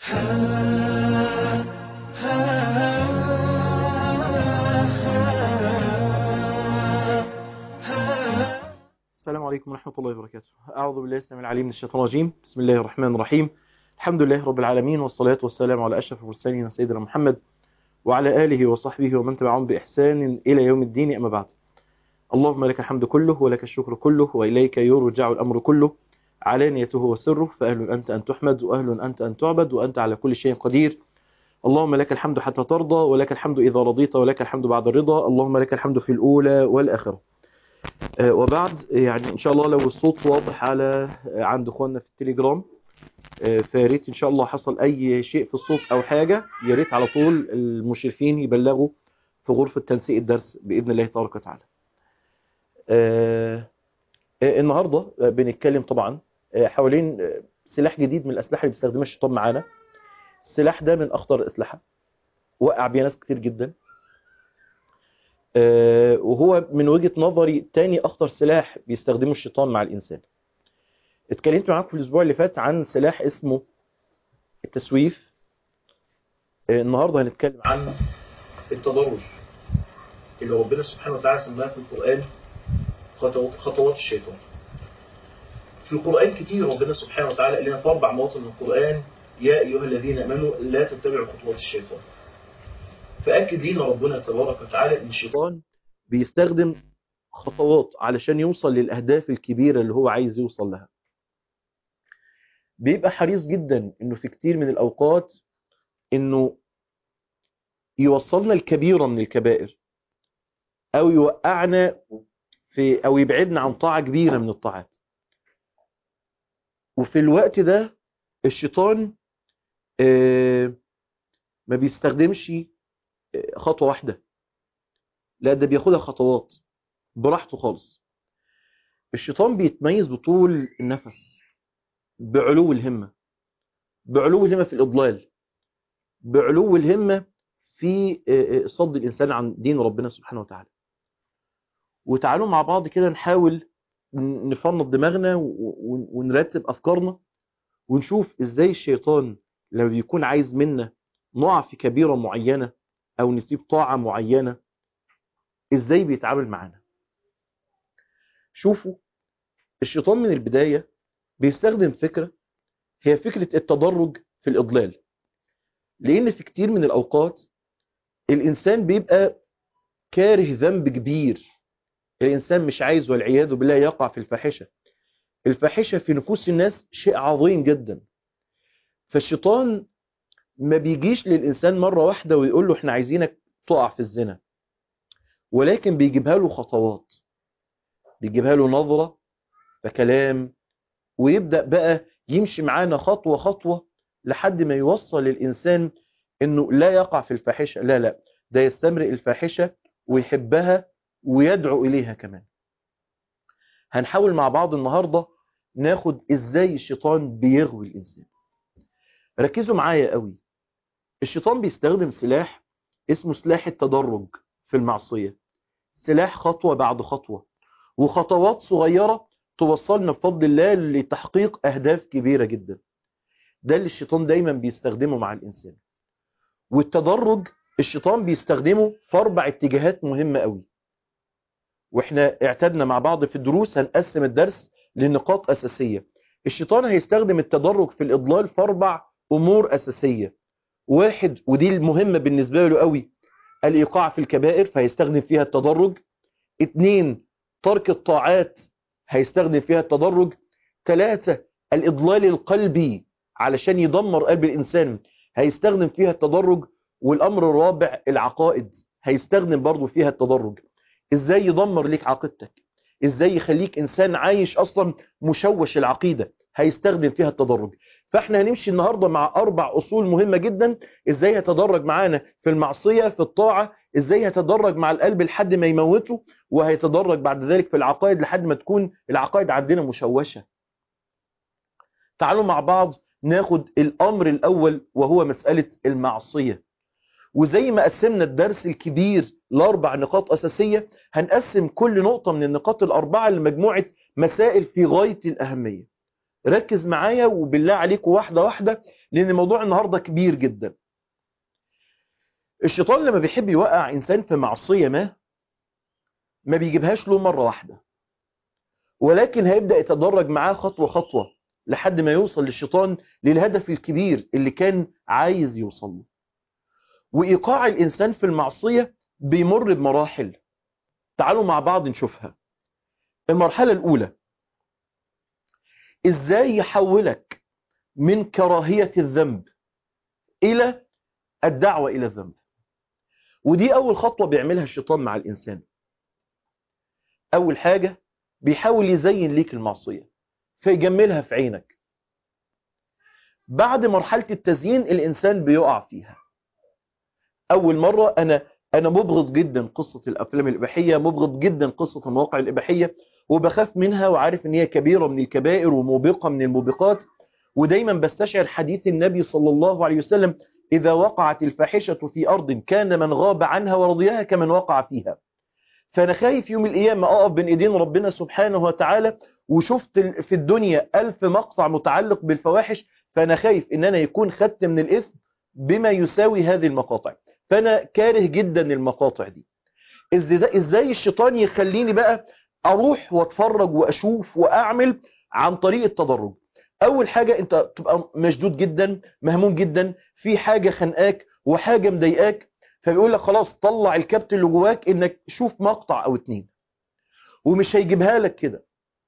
السلام عليكم ورحمة الله وبركاته أعوذ بالله السميع العليم من الشيطان الرجيم بسم الله الرحمن الرحيم الحمد لله رب العالمين والصلاة والسلام على أشرف المرسلين سيدنا محمد وعلى آله وصحبه ومن تبعهم بإحسان إلى يوم الدين أما بعد اللهم لك الحمد كله ولك الشكر كله وإليك يرجع الأمر كله علانيته وسره فأهل أنت أن تحمد وأهل أنت أن تعبد وأنت على كل شيء قدير اللهم لك الحمد حتى ترضى ولك الحمد إذا رضيت ولك الحمد بعد الرضا اللهم لك الحمد في الأولى والآخرة آه، وبعد يعني إن شاء الله لو الصوت واضح على آه، عند إخواننا في التليجرام آه، فياريت إن شاء الله حصل أي شيء في الصوت أو حاجة ياريت على طول المشرفين يبلغوا في غرفة تنسيق الدرس بإذن الله تبارك وتعالى آه، آه، النهاردة آه، بنتكلم طبعا آه، حوالين آه، سلاح جديد من الأسلحة اللي بيستخدمها الشيطان معانا السلاح ده من أخطر الأسلحة وقع بيها ناس كتير جدا آه، وهو من وجهة نظري تاني أخطر سلاح بيستخدمه الشيطان مع الإنسان اتكلمت معاكم في الأسبوع اللي فات عن سلاح اسمه التسويف آه، النهاردة هنتكلم عن التدرج اللي ربنا سبحانه وتعالى سماها في القرآن خطوات, خطوات الشيطان في القرآن كتير ربنا سبحانه وتعالى قال لنا في أربع مواطن من القرآن يا أيها الذين آمنوا لا تتبعوا خطوات الشيطان فأكد لنا ربنا تبارك وتعالى إن الشيطان بيستخدم خطوات علشان يوصل للأهداف الكبيرة اللي هو عايز يوصل لها بيبقى حريص جدا إنه في كتير من الأوقات إنه يوصلنا الكبيرة من الكبائر أو يوقعنا في أو يبعدنا عن طاعة كبيرة من الطاعات وفي الوقت ده الشيطان آه، ما بيستخدمش آه، خطوة واحدة لا ده بياخدها خطوات براحته خالص الشيطان بيتميز بطول النفس بعلو الهمة بعلو الهمة في الإضلال بعلو الهمة في آه، آه، صد الإنسان عن دين ربنا سبحانه وتعالى وتعالوا مع بعض كده نحاول ن- نفنط دماغنا و- و- ونرتب أفكارنا ونشوف إزاي الشيطان لما بيكون عايز منا نقع في كبيرة معينة أو نسيب طاعة معينة إزاي بيتعامل معانا شوفوا الشيطان من البداية بيستخدم فكرة هي فكرة التدرج في الإضلال لأن في كتير من الأوقات الإنسان بيبقى كاره ذنب كبير الإنسان مش عايز والعياذ بالله يقع في الفاحشة الفاحشة في نفوس الناس شيء عظيم جدا فالشيطان ما بيجيش للإنسان مرة واحدة ويقول له احنا عايزينك تقع في الزنا ولكن بيجيبها له خطوات بيجيبها له نظرة فكلام ويبدأ بقى يمشي معانا خطوة خطوة لحد ما يوصل للإنسان انه لا يقع في الفاحشة لا لا ده يستمرئ الفاحشة ويحبها ويدعو إليها كمان هنحاول مع بعض النهاردة ناخد ازاي الشيطان بيغوي الإنسان ركزوا معايا قوي الشيطان بيستخدم سلاح اسمه سلاح التدرج في المعصية سلاح خطوة بعد خطوة وخطوات صغيرة توصلنا بفضل الله لتحقيق أهداف كبيرة جدا ده اللي الشيطان دايما بيستخدمه مع الإنسان والتدرج الشيطان بيستخدمه في أربع اتجاهات مهمة قوي واحنا اعتدنا مع بعض في الدروس هنقسم الدرس لنقاط أساسية الشيطان هيستخدم التدرج في الإضلال في أربع أمور أساسية واحد ودي المهمة بالنسبة له قوي الإيقاع في الكبائر فهيستخدم فيها التدرج اتنين ترك الطاعات هيستخدم فيها التدرج ثلاثة الإضلال القلبي علشان يدمر قلب الإنسان هيستخدم فيها التدرج والأمر الرابع العقائد هيستخدم برضو فيها التدرج إزاي يدمر ليك عقيدتك إزاي يخليك إنسان عايش أصلا مشوش العقيدة هيستخدم فيها التدرج فاحنا هنمشي النهاردة مع أربع أصول مهمة جدا إزاي يتدرج معانا في المعصية في الطاعة إزاي يتدرج مع القلب لحد ما يموته وهيتدرج بعد ذلك في العقائد لحد ما تكون العقائد عندنا مشوشة تعالوا مع بعض ناخد الأمر الأول وهو مسألة المعصية وزي ما قسمنا الدرس الكبير لأربع نقاط أساسية هنقسم كل نقطة من النقاط الأربعة لمجموعة مسائل في غاية الأهمية ركز معايا وبالله عليك واحدة واحدة لأن الموضوع النهاردة كبير جدا الشيطان لما بيحب يوقع إنسان في معصية ما ما بيجيبهاش له مرة واحدة ولكن هيبدأ يتدرج معاه خطوة خطوة لحد ما يوصل للشيطان للهدف الكبير اللي كان عايز يوصل له وإيقاع الإنسان في المعصية بيمر بمراحل تعالوا مع بعض نشوفها المرحلة الأولى إزاي يحولك من كراهية الذنب إلى الدعوة إلى الذنب ودي أول خطوة بيعملها الشيطان مع الإنسان أول حاجة بيحاول يزين ليك المعصية فيجملها في عينك بعد مرحلة التزيين الإنسان بيقع فيها أول مرة أنا أنا مبغض جدا قصة الأفلام الإباحية مبغض جدا قصة المواقع الإباحية وبخاف منها وعارف ان هي كبيرة من الكبائر وموبقة من الموبقات ودايما بستشعر حديث النبي صلى الله عليه وسلم إذا وقعت الفاحشة في أرض كان من غاب عنها ورضيها كمن وقع فيها فأنا خايف يوم القيامة أقف بين إيدين ربنا سبحانه وتعالى وشفت في الدنيا ألف مقطع متعلق بالفواحش فأنا خايف إن أنا يكون خدت من الإثم بما يساوي هذه المقاطع فأنا كاره جدا المقاطع دي إزاي الشيطان يخليني بقى اروح واتفرج واشوف واعمل عن طريق التدرج اول حاجة انت تبقى مشدود جدا مهموم جدا في حاجة خنقاك وحاجة مضايقاك فبيقول لك خلاص طلع الكبت اللي جواك انك شوف مقطع او اتنين ومش هيجيبها لك كده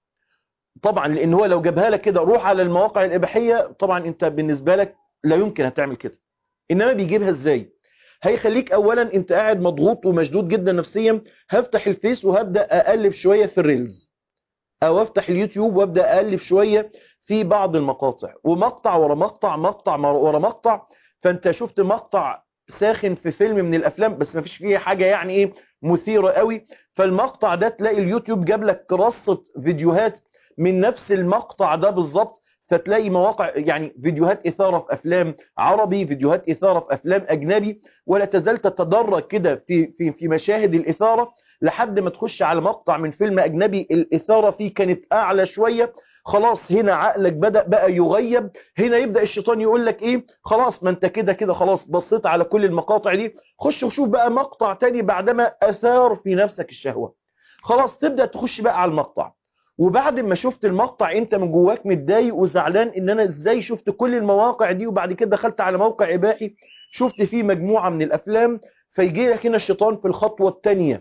طبعا لان هو لو جابها لك كده روح على المواقع الاباحية طبعا انت بالنسبة لك لا يمكن هتعمل كده انما بيجيبها ازاي هيخليك اولا انت قاعد مضغوط ومشدود جدا نفسيا هفتح الفيس وهبدا اقلب شويه في الريلز او افتح اليوتيوب وابدا اقلب شويه في بعض المقاطع ومقطع ورا مقطع مقطع ورا مقطع فانت شفت مقطع ساخن في فيلم من الافلام بس ما فيش فيه حاجه يعني ايه مثيره قوي فالمقطع ده تلاقي اليوتيوب جاب لك رصه فيديوهات من نفس المقطع ده بالظبط فتلاقي مواقع يعني فيديوهات إثارة في أفلام عربي فيديوهات إثارة في أفلام أجنبي ولا تزال تتدرج كده في, في, في مشاهد الإثارة لحد ما تخش على مقطع من فيلم أجنبي الإثارة فيه كانت أعلى شوية خلاص هنا عقلك بدأ بقى يغيب هنا يبدأ الشيطان يقول لك ايه خلاص ما انت كده كده خلاص بصيت على كل المقاطع دي خش وشوف بقى مقطع تاني بعدما أثار في نفسك الشهوة خلاص تبدأ تخش بقى على المقطع وبعد ما شفت المقطع انت من جواك متضايق وزعلان ان انا ازاي شفت كل المواقع دي وبعد كده دخلت على موقع اباحي شفت فيه مجموعة من الافلام فيجي لك هنا الشيطان في الخطوة الثانية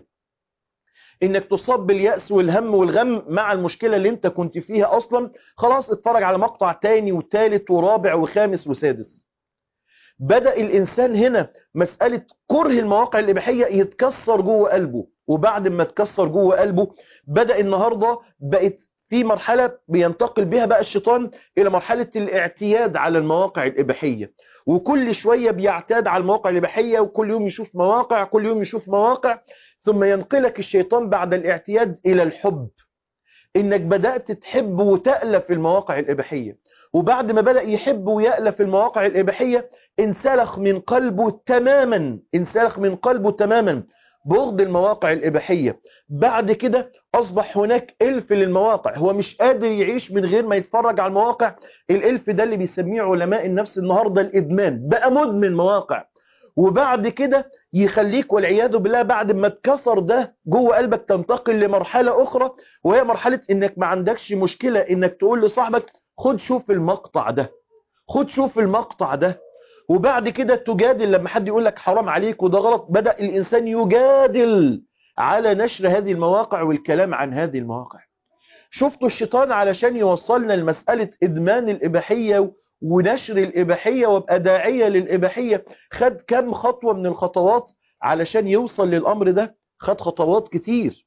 انك تصاب باليأس والهم والغم مع المشكلة اللي انت كنت فيها اصلا خلاص اتفرج على مقطع تاني وثالث ورابع وخامس وسادس بدأ الانسان هنا مسألة كره المواقع الاباحية يتكسر جوه قلبه وبعد ما اتكسر جوه قلبه بدأ النهاردة بقت في مرحلة بينتقل بها بقى الشيطان إلى مرحلة الاعتياد على المواقع الإباحية وكل شوية بيعتاد على المواقع الإباحية وكل يوم يشوف مواقع كل يوم يشوف مواقع ثم ينقلك الشيطان بعد الاعتياد إلى الحب إنك بدأت تحب وتألف المواقع الإباحية وبعد ما بدأ يحب ويألف المواقع الإباحية انسلخ من قلبه تماما انسلخ من قلبه تماما بغض المواقع الإباحية بعد كده أصبح هناك إلف للمواقع هو مش قادر يعيش من غير ما يتفرج على المواقع الإلف ده اللي بيسميه علماء النفس النهاردة الإدمان بقى مدمن مواقع وبعد كده يخليك والعياذ بالله بعد ما اتكسر ده جوه قلبك تنتقل لمرحلة أخرى وهي مرحلة إنك ما عندكش مشكلة إنك تقول لصاحبك خد شوف المقطع ده خد شوف المقطع ده وبعد كده تجادل لما حد يقول لك حرام عليك وده غلط بدأ الإنسان يجادل على نشر هذه المواقع والكلام عن هذه المواقع شفتوا الشيطان علشان يوصلنا لمسألة إدمان الإباحية ونشر الإباحية وابقى داعية للإباحية خد كم خطوة من الخطوات علشان يوصل للأمر ده خد خطوات كتير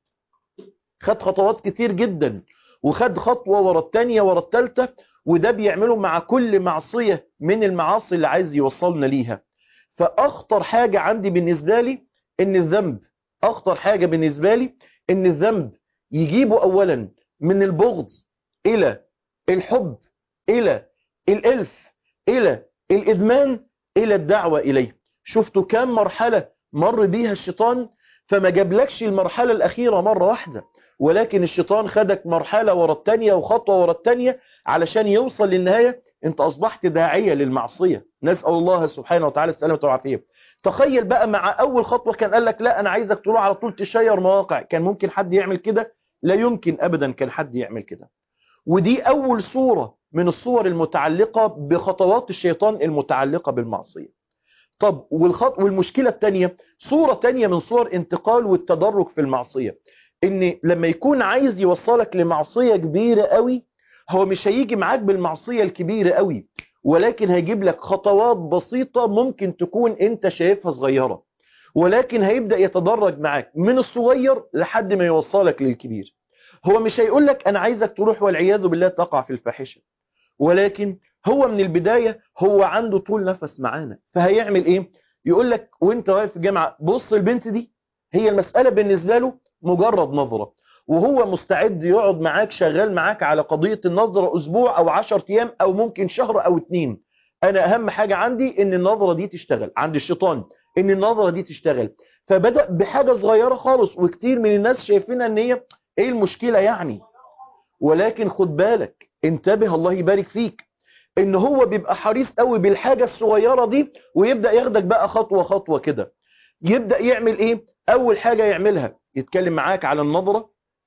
خد خطوات كتير جدا وخد خطوة ورا التانية ورا التالتة وده بيعمله مع كل معصية من المعاصي اللي عايز يوصلنا ليها فأخطر حاجة عندي بالنسبة لي إن الذنب أخطر حاجة بالنسبة لي إن الذنب يجيبه أولا من البغض إلى الحب إلى الإلف إلى الإدمان إلى الدعوة إليه شفتوا كام مرحلة مر بيها الشيطان فما جابلكش المرحلة الأخيرة مرة واحدة ولكن الشيطان خدك مرحلة ورا التانية وخطوة ورا التانية علشان يوصل للنهاية انت اصبحت داعية للمعصية نسأل الله سبحانه وتعالى السلامة والعافية تخيل بقى مع اول خطوة كان قال لك لا انا عايزك تروح على طول تشير مواقع كان ممكن حد يعمل كده لا يمكن ابدا كان حد يعمل كده ودي اول صورة من الصور المتعلقة بخطوات الشيطان المتعلقة بالمعصية طب والخط والمشكلة التانية صورة تانية من صور انتقال والتدرج في المعصية ان لما يكون عايز يوصلك لمعصية كبيرة قوي هو مش هيجي معاك بالمعصية الكبيرة قوي ولكن هيجيب لك خطوات بسيطة ممكن تكون انت شايفها صغيرة ولكن هيبدأ يتدرج معاك من الصغير لحد ما يوصلك للكبير هو مش هيقول لك انا عايزك تروح والعياذ بالله تقع في الفاحشة ولكن هو من البداية هو عنده طول نفس معانا فهيعمل ايه يقول لك وانت واقف في الجامعة بص البنت دي هي المسألة بالنسبة له مجرد نظرة وهو مستعد يقعد معاك شغال معاك على قضية النظرة اسبوع او عشر ايام او ممكن شهر او اتنين انا اهم حاجة عندي ان النظرة دي تشتغل عند الشيطان ان النظرة دي تشتغل فبدأ بحاجة صغيرة خالص وكتير من الناس شايفينها ان هي ايه المشكلة يعني ولكن خد بالك انتبه الله يبارك فيك ان هو بيبقى حريص قوي بالحاجة الصغيرة دي ويبدأ ياخدك بقى خطوة خطوة كده يبدأ يعمل ايه اول حاجة يعملها يتكلم معاك على النظرة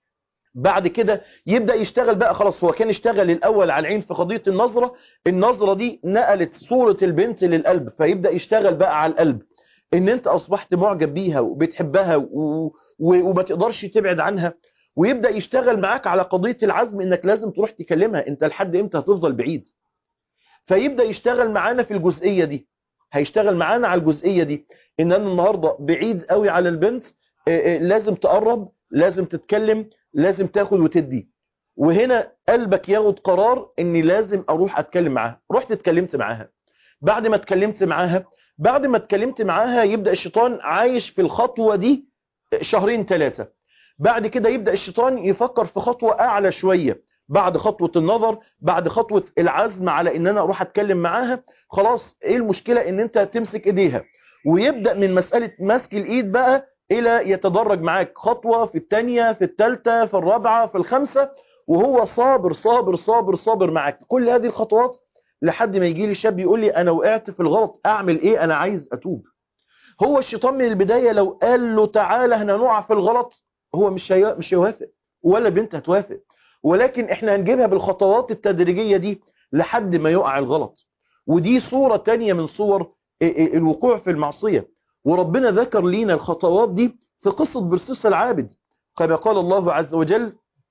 بعد كده يبدأ يشتغل بقى خلاص هو كان اشتغل الاول على العين في قضية النظرة النظرة دي نقلت صورة البنت للقلب فيبدأ يشتغل بقى على القلب ان انت اصبحت معجب بيها وبتحبها و... و... وما تقدرش تبعد عنها ويبدأ يشتغل معاك على قضية العزم انك لازم تروح تكلمها انت لحد امتى هتفضل بعيد فيبدأ يشتغل معانا في الجزئية دي هيشتغل معانا على الجزئية دي ان انا النهاردة بعيد قوي على البنت لازم تقرب لازم تتكلم لازم تاخد وتدي وهنا قلبك ياخد قرار اني لازم اروح اتكلم معاها رحت اتكلمت معاها بعد ما اتكلمت معاها بعد ما اتكلمت معاها يبدأ الشيطان عايش في الخطوة دي شهرين ثلاثة بعد كده يبدأ الشيطان يفكر في خطوة اعلى شوية بعد خطوة النظر بعد خطوة العزم على ان انا اروح اتكلم معاها خلاص ايه المشكلة ان انت تمسك ايديها ويبدأ من مسألة مسك الايد بقى الى يتدرج معاك خطوة في التانية في التالتة في الرابعة في الخمسة وهو صابر صابر صابر صابر معاك كل هذه الخطوات لحد ما يجي لي شاب يقول لي انا وقعت في الغلط اعمل ايه انا عايز اتوب هو الشيطان من البداية لو قال له تعالى احنا نقع في الغلط هو مش مش هيوافق ولا بنت هتوافق ولكن احنا هنجيبها بالخطوات التدريجية دي لحد ما يقع الغلط ودي صورة تانية من صور الوقوع في المعصية وربنا ذكر لينا الخطوات دي في قصة برسيس العابد كما قال الله عز وجل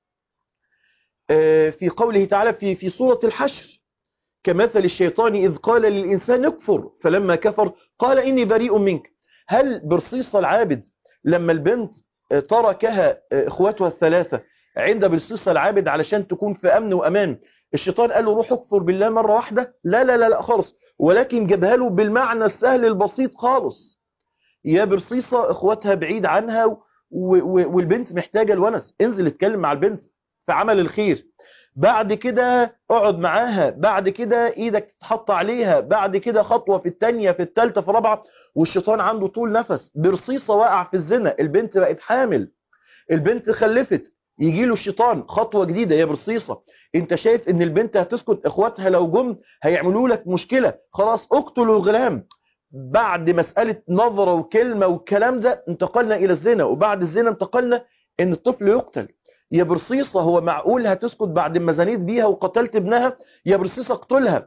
في قوله تعالى في في سورة الحشر كمثل الشيطان إذ قال للإنسان اكفر فلما كفر قال إني بريء منك هل برصيص العابد لما البنت تركها إخواتها الثلاثة عند برصيص العابد علشان تكون في أمن وأمان الشيطان قال له روح اكفر بالله مرة واحدة لا لا لا لا خالص ولكن جابها له بالمعنى السهل البسيط خالص يا برصيصة اخواتها بعيد عنها والبنت محتاجة الونس انزل اتكلم مع البنت في عمل الخير بعد كده اقعد معاها بعد كده ايدك تحط عليها بعد كده خطوة في التانية في التالتة في الرابعة والشيطان عنده طول نفس برصيصة واقع في الزنا البنت بقت حامل البنت خلفت يجي له الشيطان خطوة جديدة يا برصيصة انت شايف ان البنت هتسكت اخواتها لو جم هيعملوا لك مشكلة خلاص اقتلوا الغلام بعد مسألة نظرة وكلمة والكلام ده انتقلنا الى الزنا وبعد الزنا انتقلنا ان الطفل يقتل يا برصيصة هو معقول هتسكت بعد ما زنيت بيها وقتلت ابنها يا برصيصة اقتلها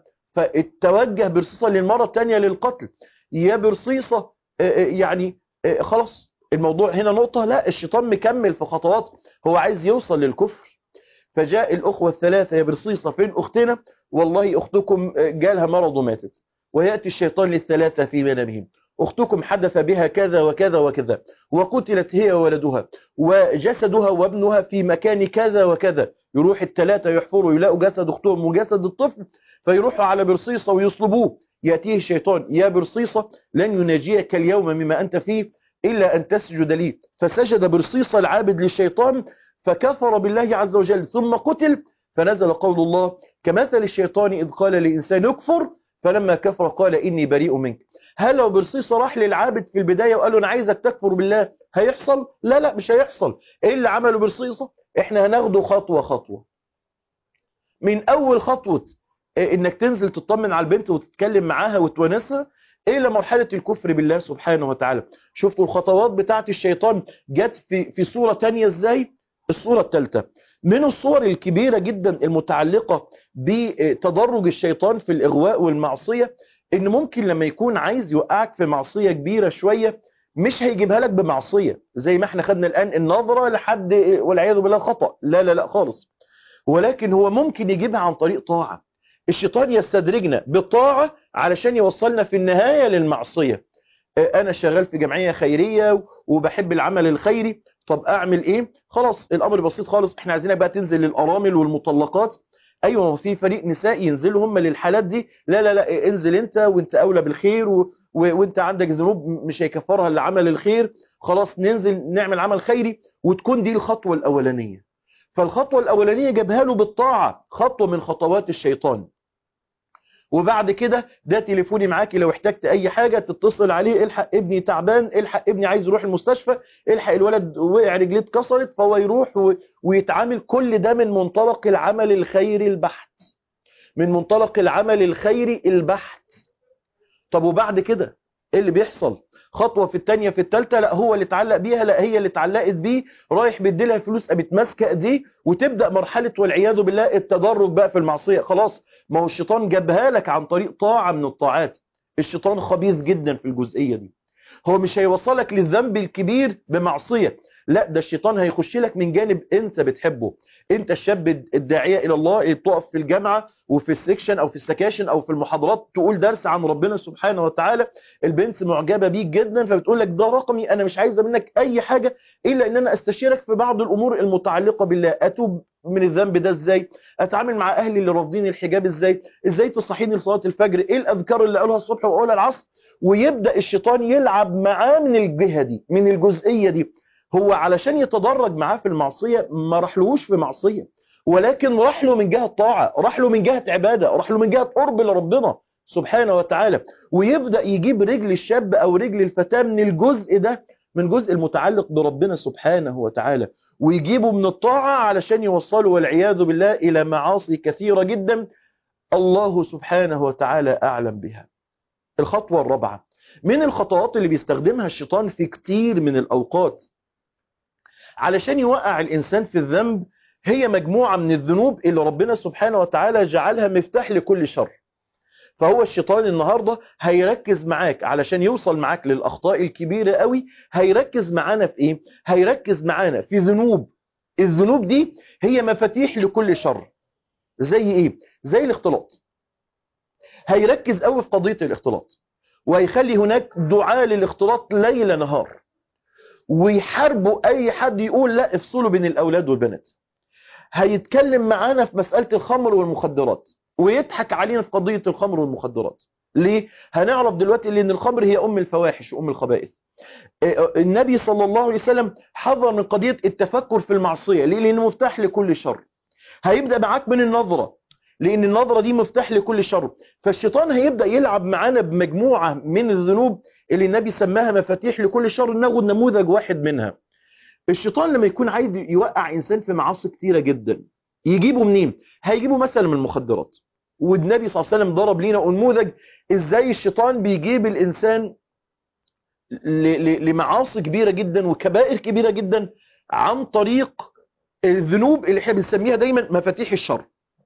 فاتوجه برصيصة للمرة التانية للقتل يا برصيصة يعني خلاص الموضوع هنا نقطة لا الشيطان مكمل في خطوات هو عايز يوصل للكفر فجاء الأخوة الثلاثة يا برصيصة فين أختنا والله أختكم جالها مرض وماتت ويأتي الشيطان للثلاثة في منامهم أختكم حدث بها كذا وكذا وكذا وقتلت هي وولدها وجسدها وابنها في مكان كذا وكذا يروح الثلاثة يحفروا يلاقوا جسد أختهم وجسد الطفل فيروحوا على برصيصة ويصلبوه يأتيه الشيطان يا برصيصة لن يناجيك اليوم مما أنت فيه إلا أن تسجد لي فسجد برصيصة العابد للشيطان فكفر بالله عز وجل ثم قتل فنزل قول الله كمثل الشيطان إذ قال للإنسان اكفر فلما كفر قال إني بريء منك هل لو برصيصة راح للعابد في البداية وقال له أنا عايزك تكفر بالله هيحصل؟ لا لا مش هيحصل إيه اللي عمله برصيصة؟ إحنا هناخده خطوة خطوة من اول خطوة انك تنزل تطمن على البنت وتتكلم معاها وتونسها الى مرحلة الكفر بالله سبحانه وتعالى شفتوا الخطوات بتاعت الشيطان جت في, في صورة تانية ازاي الصورة الثالثة من الصور الكبيرة جدا المتعلقة بتدرج الشيطان في الاغواء والمعصية ان ممكن لما يكون عايز يوقعك في معصية كبيرة شوية مش هيجيبها لك بمعصية زي ما احنا خدنا الان النظرة لحد والعياذ بالله خطأ لا لا لا خالص ولكن هو ممكن يجيبها عن طريق طاعة الشيطان يستدرجنا بالطاعة علشان يوصلنا في النهاية للمعصية انا شغال في جمعية خيرية وبحب العمل الخيري طب اعمل ايه خلاص الامر بسيط خالص احنا عايزينك بقى تنزل للارامل والمطلقات ايوه في فريق نساء ينزلوا هم للحالات دي لا لا لا انزل انت وانت اولى بالخير و... و... وانت عندك ذنوب مش هيكفرها الا عمل الخير خلاص ننزل نعمل عمل خيري وتكون دي الخطوة الاولانية فالخطوة الاولانية جابها له بالطاعة خطوة من خطوات الشيطان وبعد كده ده تليفوني معاكي لو احتجت اي حاجة تتصل عليه الحق ابني تعبان الحق ابني عايز يروح المستشفى الحق الولد وقع رجليه اتكسرت فهو يروح و... ويتعامل كل ده من منطلق العمل الخيري البحت من منطلق العمل الخيري البحت طب وبعد كده ايه اللي بيحصل خطوة في التانية في التالتة لا هو اللي اتعلق بيها لا هي اللي اتعلقت بيه رايح بيديلها فلوس قامت ماسكه دي وتبدأ مرحلة والعياذ بالله التدرج بقى في المعصية خلاص ما هو الشيطان جابها لك عن طريق طاعة من الطاعات الشيطان خبيث جدا في الجزئية دي هو مش هيوصلك للذنب الكبير بمعصية لا ده الشيطان هيخش لك من جانب انت بتحبه انت الشاب الداعية الى الله اللي بتقف في الجامعة وفي السكشن او في السكاشن او في المحاضرات تقول درس عن ربنا سبحانه وتعالى البنت معجبة بيك جدا فبتقول لك ده رقمي انا مش عايزة منك اي حاجة الا ان انا استشيرك في بعض الامور المتعلقة بالله اتوب من الذنب ده ازاي اتعامل مع اهلي اللي رافضين الحجاب ازاي ازاي تصحيني لصلاة الفجر ايه الاذكار اللي قالها الصبح واقولها العصر ويبدأ الشيطان يلعب معاه من الجهة دي من الجزئية دي هو علشان يتدرج معاه في المعصية ما رحلوش في معصية ولكن راح له من جهة طاعة راح له من جهة عبادة راح له من جهة قرب لربنا سبحانه وتعالى ويبدأ يجيب رجل الشاب أو رجل الفتاة من الجزء ده من جزء المتعلق بربنا سبحانه وتعالى ويجيبه من الطاعة علشان يوصله والعياذ بالله إلى معاصي كثيرة جدا الله سبحانه وتعالى أعلم بها الخطوة الرابعة من الخطوات اللي بيستخدمها الشيطان في كتير من الأوقات علشان يوقع الإنسان في الذنب هي مجموعة من الذنوب اللي ربنا سبحانه وتعالى جعلها مفتاح لكل شر فهو الشيطان النهاردة هيركز معاك علشان يوصل معاك للأخطاء الكبيرة قوي هيركز معانا في إيه؟ هيركز معانا في ذنوب الذنوب دي هي مفاتيح لكل شر زي إيه؟ زي الاختلاط هيركز قوي في قضية الاختلاط وهيخلي هناك دعاء للاختلاط ليل نهار ويحاربوا اي حد يقول لا افصلوا بين الاولاد والبنات هيتكلم معانا في مسألة الخمر والمخدرات ويضحك علينا في قضية الخمر والمخدرات ليه؟ هنعرف دلوقتي ان الخمر هي ام الفواحش وام الخبائث النبي صلى الله عليه وسلم حذر من قضية التفكر في المعصية ليه؟ لانه مفتاح لكل شر هيبدأ معاك من النظرة لان النظرة دي مفتاح لكل شر فالشيطان هيبدأ يلعب معانا بمجموعة من الذنوب اللي النبي سماها مفاتيح لكل شر ناخد نموذج واحد منها الشيطان لما يكون عايز يوقع انسان في معاصي كتيرة جدا يجيبه منين هيجيبه مثلا من المخدرات والنبي صلى الله عليه وسلم ضرب لنا نموذج ازاي الشيطان بيجيب الانسان لمعاصي كبيرة جدا وكبائر كبيرة جدا عن طريق الذنوب اللي احنا بنسميها دايما مفاتيح الشر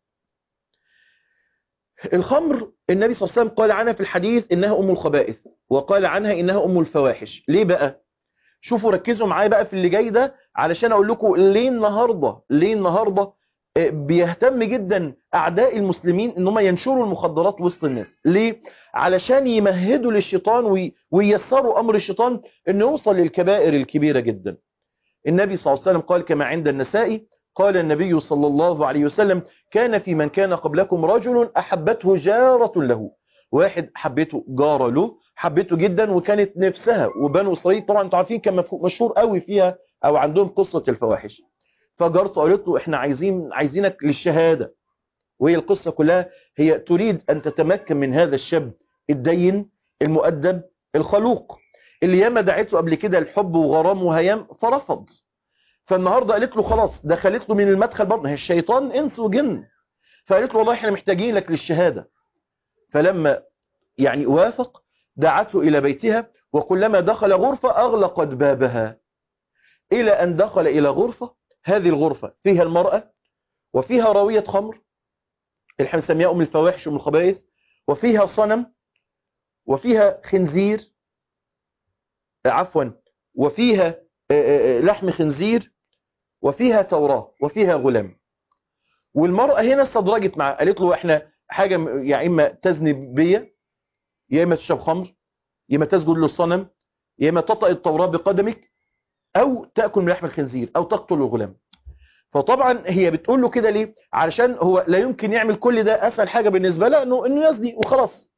الخمر النبي صلى الله عليه وسلم قال عنها في الحديث انها ام الخبائث وقال عنها انها ام الفواحش ليه بقى شوفوا ركزوا معايا بقى في اللي جاي ده علشان اقول لكم ليه النهارده ليه النهارده بيهتم جدا اعداء المسلمين ان هم ينشروا المخدرات وسط الناس ليه علشان يمهدوا للشيطان وييسروا امر الشيطان انه يوصل للكبائر الكبيره جدا النبي صلى الله عليه وسلم قال كما عند النسائي قال النبي صلى الله عليه وسلم كان في من كان قبلكم رجل احبته جاره له واحد حبيته جاره له حبيته جدا وكانت نفسها وبنو اسرائيل طبعا انتوا عارفين كان مشهور قوي فيها او عندهم قصه الفواحش فجارته قالت له احنا عايزين عايزينك للشهاده وهي القصه كلها هي تريد ان تتمكن من هذا الشاب الدين المؤدب الخلوق اللي ياما دعته قبل كده الحب وغرام وهيام فرفض فالنهارده قالت له خلاص دخلت له من المدخل برضه هي الشيطان انس وجن فقالت له والله احنا محتاجين لك للشهادة فلما يعني وافق دعته إلى بيتها وكلما دخل غرفة أغلقت بابها إلى أن دخل إلى غرفة هذه الغرفة فيها المرأة وفيها راوية خمر اللي احنا بنسميها أم الفواحش وأم الخبائث وفيها صنم وفيها خنزير عفوا وفيها لحم خنزير وفيها توراة وفيها غلام والمرأة هنا استدرجت معاه قالت له احنا حاجة يا إما تزني بيا يا إما تشرب خمر يا إما تسجد للصنم يا إما تطأ التوراة بقدمك أو تأكل من لحم الخنزير أو تقتل الغلام فطبعا هي بتقول له كده ليه علشان هو لا يمكن يعمل كل ده أسهل حاجة بالنسبة له إنه, إنه يزني وخلاص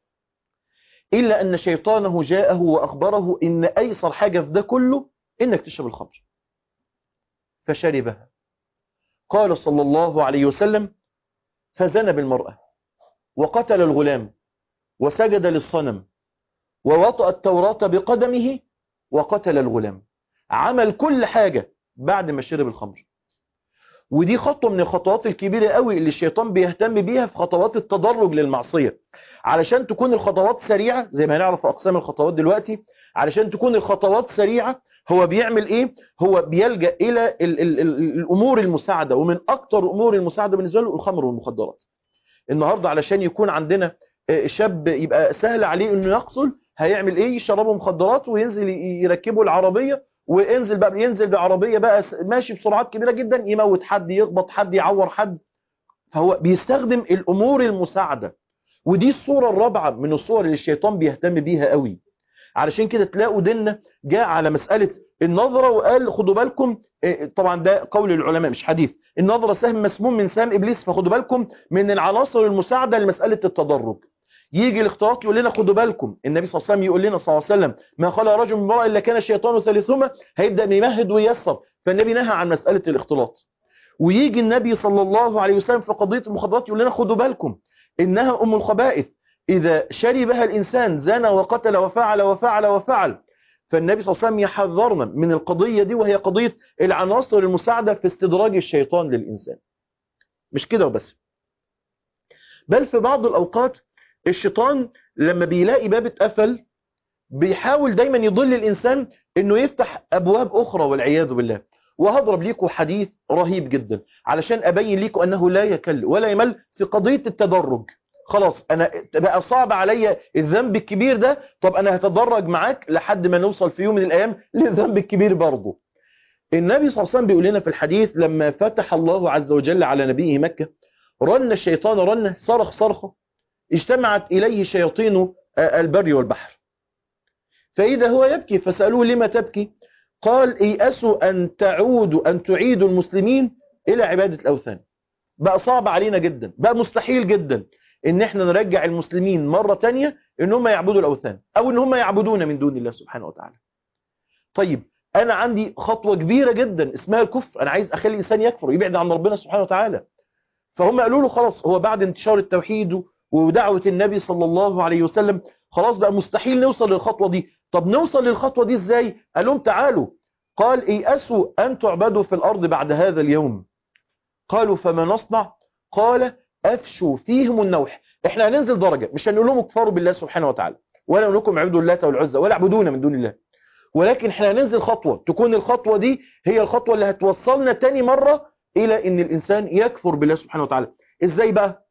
إلا أن شيطانه جاءه وأخبره إن أيسر حاجة في ده كله إنك تشرب الخمر فشربها قال صلى الله عليه وسلم فزنى بالمرأة وقتل الغلام وسجد للصنم ووطأ التوراة بقدمه وقتل الغلام عمل كل حاجة بعد ما شرب الخمر ودي خطوة من الخطوات الكبيرة قوي اللي الشيطان بيهتم بيها في خطوات التدرج للمعصية علشان تكون الخطوات سريعة زي ما هنعرف أقسام الخطوات دلوقتي علشان تكون الخطوات سريعة هو بيعمل ايه هو بيلجأ الى ال ال ال الامور المساعدة ومن اكتر امور المساعدة بالنسبة له الخمر والمخدرات النهاردة علشان يكون عندنا شاب يبقى سهل عليه انه يقتل هيعمل ايه يشربه مخدرات وينزل يركبه العربية وينزل بقى ينزل بعربية بقى ماشي بسرعات كبيرة جدا يموت حد يخبط حد يعور حد فهو بيستخدم الامور المساعدة ودي الصورة الرابعة من الصور اللي الشيطان بيهتم بيها قوي علشان كده تلاقوا ديننا جاء على مسألة النظرة وقال خدوا بالكم طبعا ده قول العلماء مش حديث النظرة سهم مسموم من سهم إبليس فخدوا بالكم من العناصر المساعدة لمسألة التدرج يجي الاختلاط يقول لنا خدوا بالكم النبي صلى الله عليه وسلم يقول لنا صلى الله عليه وسلم ما خلق رجل من امرأة إلا كان الشيطان ثالثهما هيبدأ يمهد وييسر فالنبي نهى عن مسألة الاختلاط ويجي النبي صلى الله عليه وسلم في قضية المخدرات يقول لنا خدوا بالكم إنها أم الخبائث إذا شربها الإنسان زنى وقتل وفعل وفعل وفعل فالنبي صلى الله عليه وسلم يحذرنا من القضية دي وهي قضية العناصر المساعدة في استدراج الشيطان للإنسان مش كده وبس بل في بعض الأوقات الشيطان لما بيلاقي باب اتقفل بيحاول دايما يضل الإنسان انه يفتح أبواب أخرى والعياذ بالله وهضرب ليكم حديث رهيب جدا علشان أبين ليكم أنه لا يكل ولا يمل في قضية التدرج خلاص انا بقى صعب عليا الذنب الكبير ده طب انا هتدرج معاك لحد ما نوصل في يوم من الايام للذنب الكبير برضه النبي صلى الله عليه وسلم بيقول لنا في الحديث لما فتح الله عز وجل على نبيه مكة رن الشيطان رنه صرخ صرخه اجتمعت اليه شياطين البر والبحر فاذا هو يبكي فسالوه لما تبكي قال ايأسوا ان تعودوا ان تعيدوا المسلمين الى عبادة الاوثان بقى صعب علينا جدا بقى مستحيل جدا ان احنا نرجع المسلمين مرة تانية ان هم يعبدوا الاوثان او ان هم يعبدون من دون الله سبحانه وتعالى طيب انا عندي خطوة كبيرة جدا اسمها الكفر انا عايز اخلي الانسان يكفر يبعد عن ربنا سبحانه وتعالى فهم قالوا له خلاص هو بعد انتشار التوحيد ودعوة النبي صلى الله عليه وسلم خلاص بقى مستحيل نوصل للخطوة دي طب نوصل للخطوة دي ازاي قال لهم تعالوا قال ايأسوا ان تعبدوا في الارض بعد هذا اليوم قالوا فما نصنع قال افشوا فيهم النوح احنا هننزل درجة مش هنقول لهم اكفروا بالله سبحانه وتعالى ولا نقول لكم اعبدوا اللات والعزى ولا اعبدونا من دون الله ولكن احنا هننزل خطوة تكون الخطوة دي هي الخطوة اللي هتوصلنا تاني مرة الى ان الانسان يكفر بالله سبحانه وتعالى ازاي بقى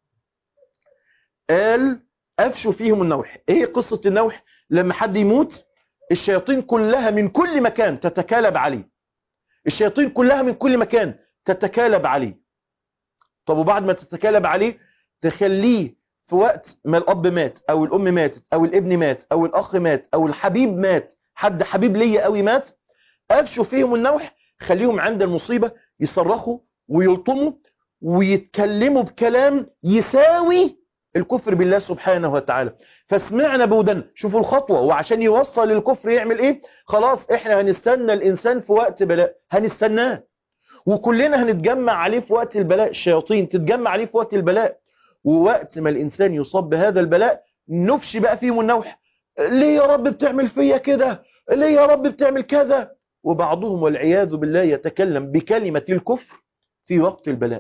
قال افشوا فيهم النوح ايه قصة النوح لما حد يموت الشياطين كلها من كل مكان تتكالب عليه الشياطين كلها من كل مكان تتكالب عليه طب وبعد ما تتكالب عليه تخليه في وقت ما الأب مات أو الأم ماتت أو الابن مات أو الأخ مات أو الحبيب مات حد حبيب ليا قوي مات أفشوا فيهم النوح خليهم عند المصيبة يصرخوا ويلطموا ويتكلموا بكلام يساوي الكفر بالله سبحانه وتعالى فسمعنا بودن شوفوا الخطوة وعشان يوصل للكفر يعمل ايه خلاص احنا هنستنى الانسان في وقت بلاء هنستناه وكلنا هنتجمع عليه في وقت البلاء الشياطين تتجمع عليه في وقت البلاء ووقت ما الإنسان يصاب بهذا البلاء نفشي بقى فيهم النوح ليه يا رب بتعمل فيا كده ليه يا رب بتعمل كذا وبعضهم والعياذ بالله يتكلم بكلمة الكفر في وقت البلاء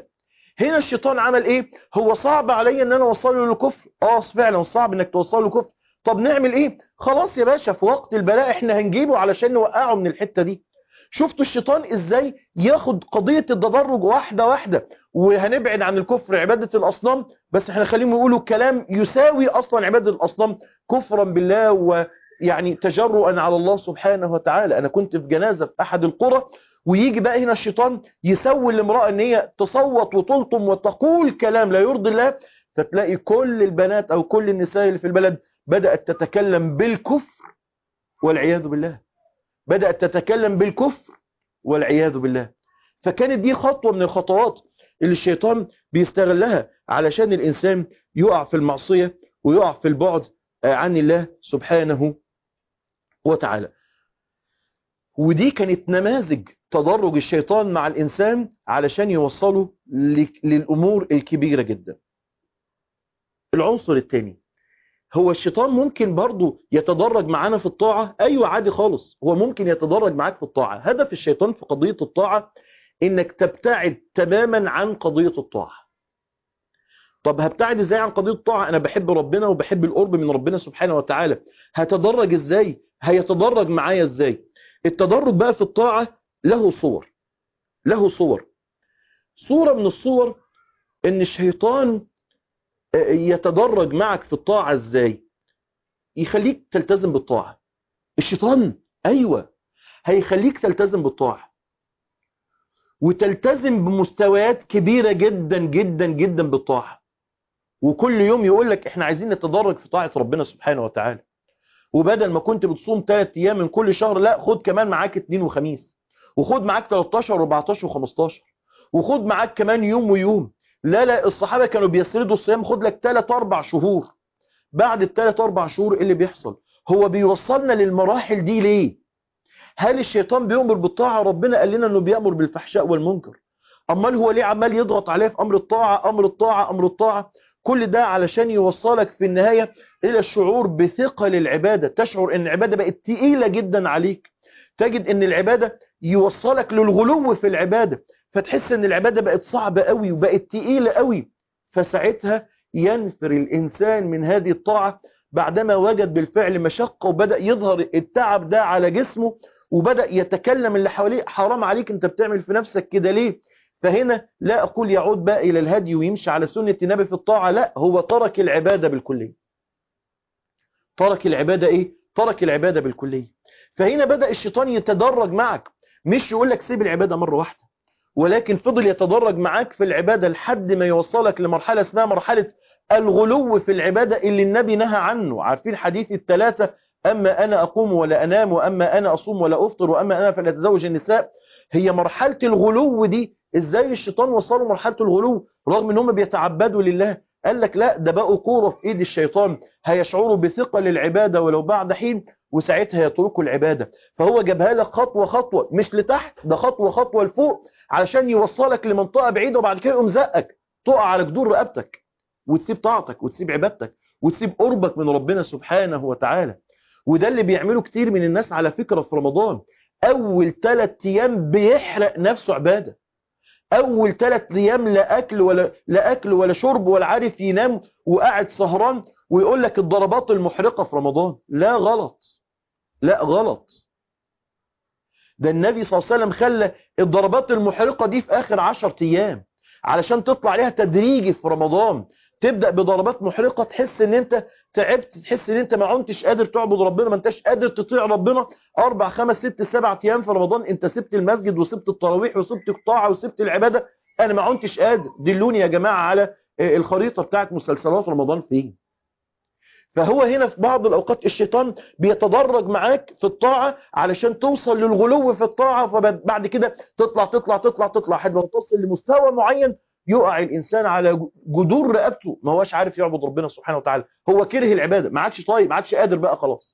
هنا الشيطان عمل ايه هو صعب عليا ان انا اوصله للكفر اه فعلا صعب انك توصله للكفر طب نعمل ايه خلاص يا باشا في وقت البلاء احنا هنجيبه علشان نوقعه من الحتة دي شفتوا الشيطان ازاي ياخد قضية التدرج واحدة واحدة وهنبعد عن الكفر عبادة الاصنام بس احنا خليهم يقولوا كلام يساوي اصلا عبادة الاصنام كفرا بالله ويعني تجرؤا على الله سبحانه وتعالى انا كنت في جنازة في احد القرى ويجي بقى هنا الشيطان يسوي الامرأة ان هي تصوت وتلطم وتقول كلام لا يرضي الله فتلاقي كل البنات او كل النساء اللي في البلد بدأت تتكلم بالكفر والعياذ بالله بدأت تتكلم بالكفر والعياذ بالله فكانت دي خطوة من الخطوات اللي الشيطان بيستغلها علشان الإنسان يقع في المعصية ويقع في البعد عن الله سبحانه وتعالى ودي كانت نماذج تدرج الشيطان مع الإنسان علشان يوصله للأمور الكبيرة جدا العنصر الثاني هو الشيطان ممكن برضه يتدرج معانا في الطاعة أيوة عادي خالص هو ممكن يتدرج معاك في الطاعة هدف الشيطان في قضية الطاعة إنك تبتعد تماما عن قضية الطاعة طب هبتعد ازاي عن قضية الطاعة انا بحب ربنا وبحب القرب من ربنا سبحانه وتعالى هتدرج ازاي هيتدرج معايا ازاي التدرج بقى في الطاعة له صور له صور صورة من الصور ان الشيطان يتدرج معك في الطاعة ازاي يخليك تلتزم بالطاعة الشيطان ايوه هيخليك تلتزم بالطاعة وتلتزم بمستويات كبيرة جدا جدا جدا بالطاعة وكل يوم يقول لك احنا عايزين نتدرج في طاعة ربنا سبحانه وتعالى وبدل ما كنت بتصوم 3 ايام من كل شهر لا خد كمان معاك اثنين وخميس وخد معاك 13 و14 و15 وخد معاك كمان يوم ويوم لا لا الصحابة كانوا بيسردوا الصيام خد لك 3 4 شهور بعد الثلاث اربع شهور ايه اللي بيحصل هو بيوصلنا للمراحل دي ليه هل الشيطان بيأمر بالطاعة ربنا قال لنا انه بيأمر بالفحشاء والمنكر امال هو ليه عمال يضغط عليه في امر الطاعة امر الطاعة امر الطاعة كل ده علشان يوصلك في النهاية الى الشعور بثقل العبادة تشعر ان العبادة بقت تقيلة جدا عليك تجد ان العبادة يوصلك للغلو في العبادة فتحس ان العبادة بقت صعبة قوي وبقت تقيلة قوي فساعتها ينفر الانسان من هذه الطاعة بعدما وجد بالفعل مشقة وبدأ يظهر التعب ده على جسمه وبدأ يتكلم اللي حواليه حرام عليك انت بتعمل في نفسك كده ليه فهنا لا أقول يعود بقى إلى الهدي ويمشي على سنة النبي في الطاعة لا هو ترك العبادة بالكلية ترك العبادة إيه؟ ترك العبادة بالكلية فهنا بدأ الشيطان يتدرج معك مش يقول لك سيب العبادة مرة واحدة ولكن فضل يتدرج معاك في العبادة لحد ما يوصلك لمرحلة اسمها مرحلة الغلو في العبادة اللي النبي نهى عنه عارفين حديث الثلاثة أما أنا أقوم ولا أنام وأما أنا أصوم ولا أفطر وأما أنا فلا أتزوج النساء هي مرحلة الغلو دي إزاي الشيطان وصلوا مرحلة الغلو رغم أنهم بيتعبدوا لله قال لك لا ده بقوا كورة في إيد الشيطان هيشعروا بثقل العبادة ولو بعد حين وساعتها يتركوا العبادة فهو جابها لك خطوة خطوة مش لتحت ده خطوة خطوة لفوق علشان يوصلك لمنطقة بعيدة وبعد كده يقوم زقك تقع على جدور رقبتك وتسيب طاعتك وتسيب عبادتك وتسيب قربك من ربنا سبحانه وتعالى وده اللي بيعمله كتير من الناس على فكرة في رمضان أول ثلاث أيام بيحرق نفسه عبادة أول ثلاث أيام لا أكل ولا لا أكل ولا شرب ولا عارف ينام وقاعد سهران ويقول لك الضربات المحرقة في رمضان لا غلط لا غلط ده النبي صلى الله عليه وسلم خلى الضربات المحرقة دي في آخر عشر أيام علشان تطلع عليها تدريجي في رمضان تبدأ بضربات محرقة تحس ان انت تعبت تحس ان انت ما عنتش قادر تعبد ربنا ما انتش قادر تطيع ربنا اربع خمس ست سبع ايام في رمضان انت سبت المسجد وسبت التراويح وسبت الطاعة وسبت العبادة انا ما عنتش قادر دلوني يا جماعة على الخريطة بتاعت مسلسلات رمضان فين فهو هنا في بعض الأوقات الشيطان بيتدرج معاك في الطاعة علشان توصل للغلو في الطاعة فبعد كده تطلع تطلع تطلع تطلع لحد ما تصل لمستوى معين يقع الإنسان على جذور رقبته ما هوش عارف يعبد ربنا سبحانه وتعالى هو كره العبادة ما عادش طيب ما عادش قادر بقى خلاص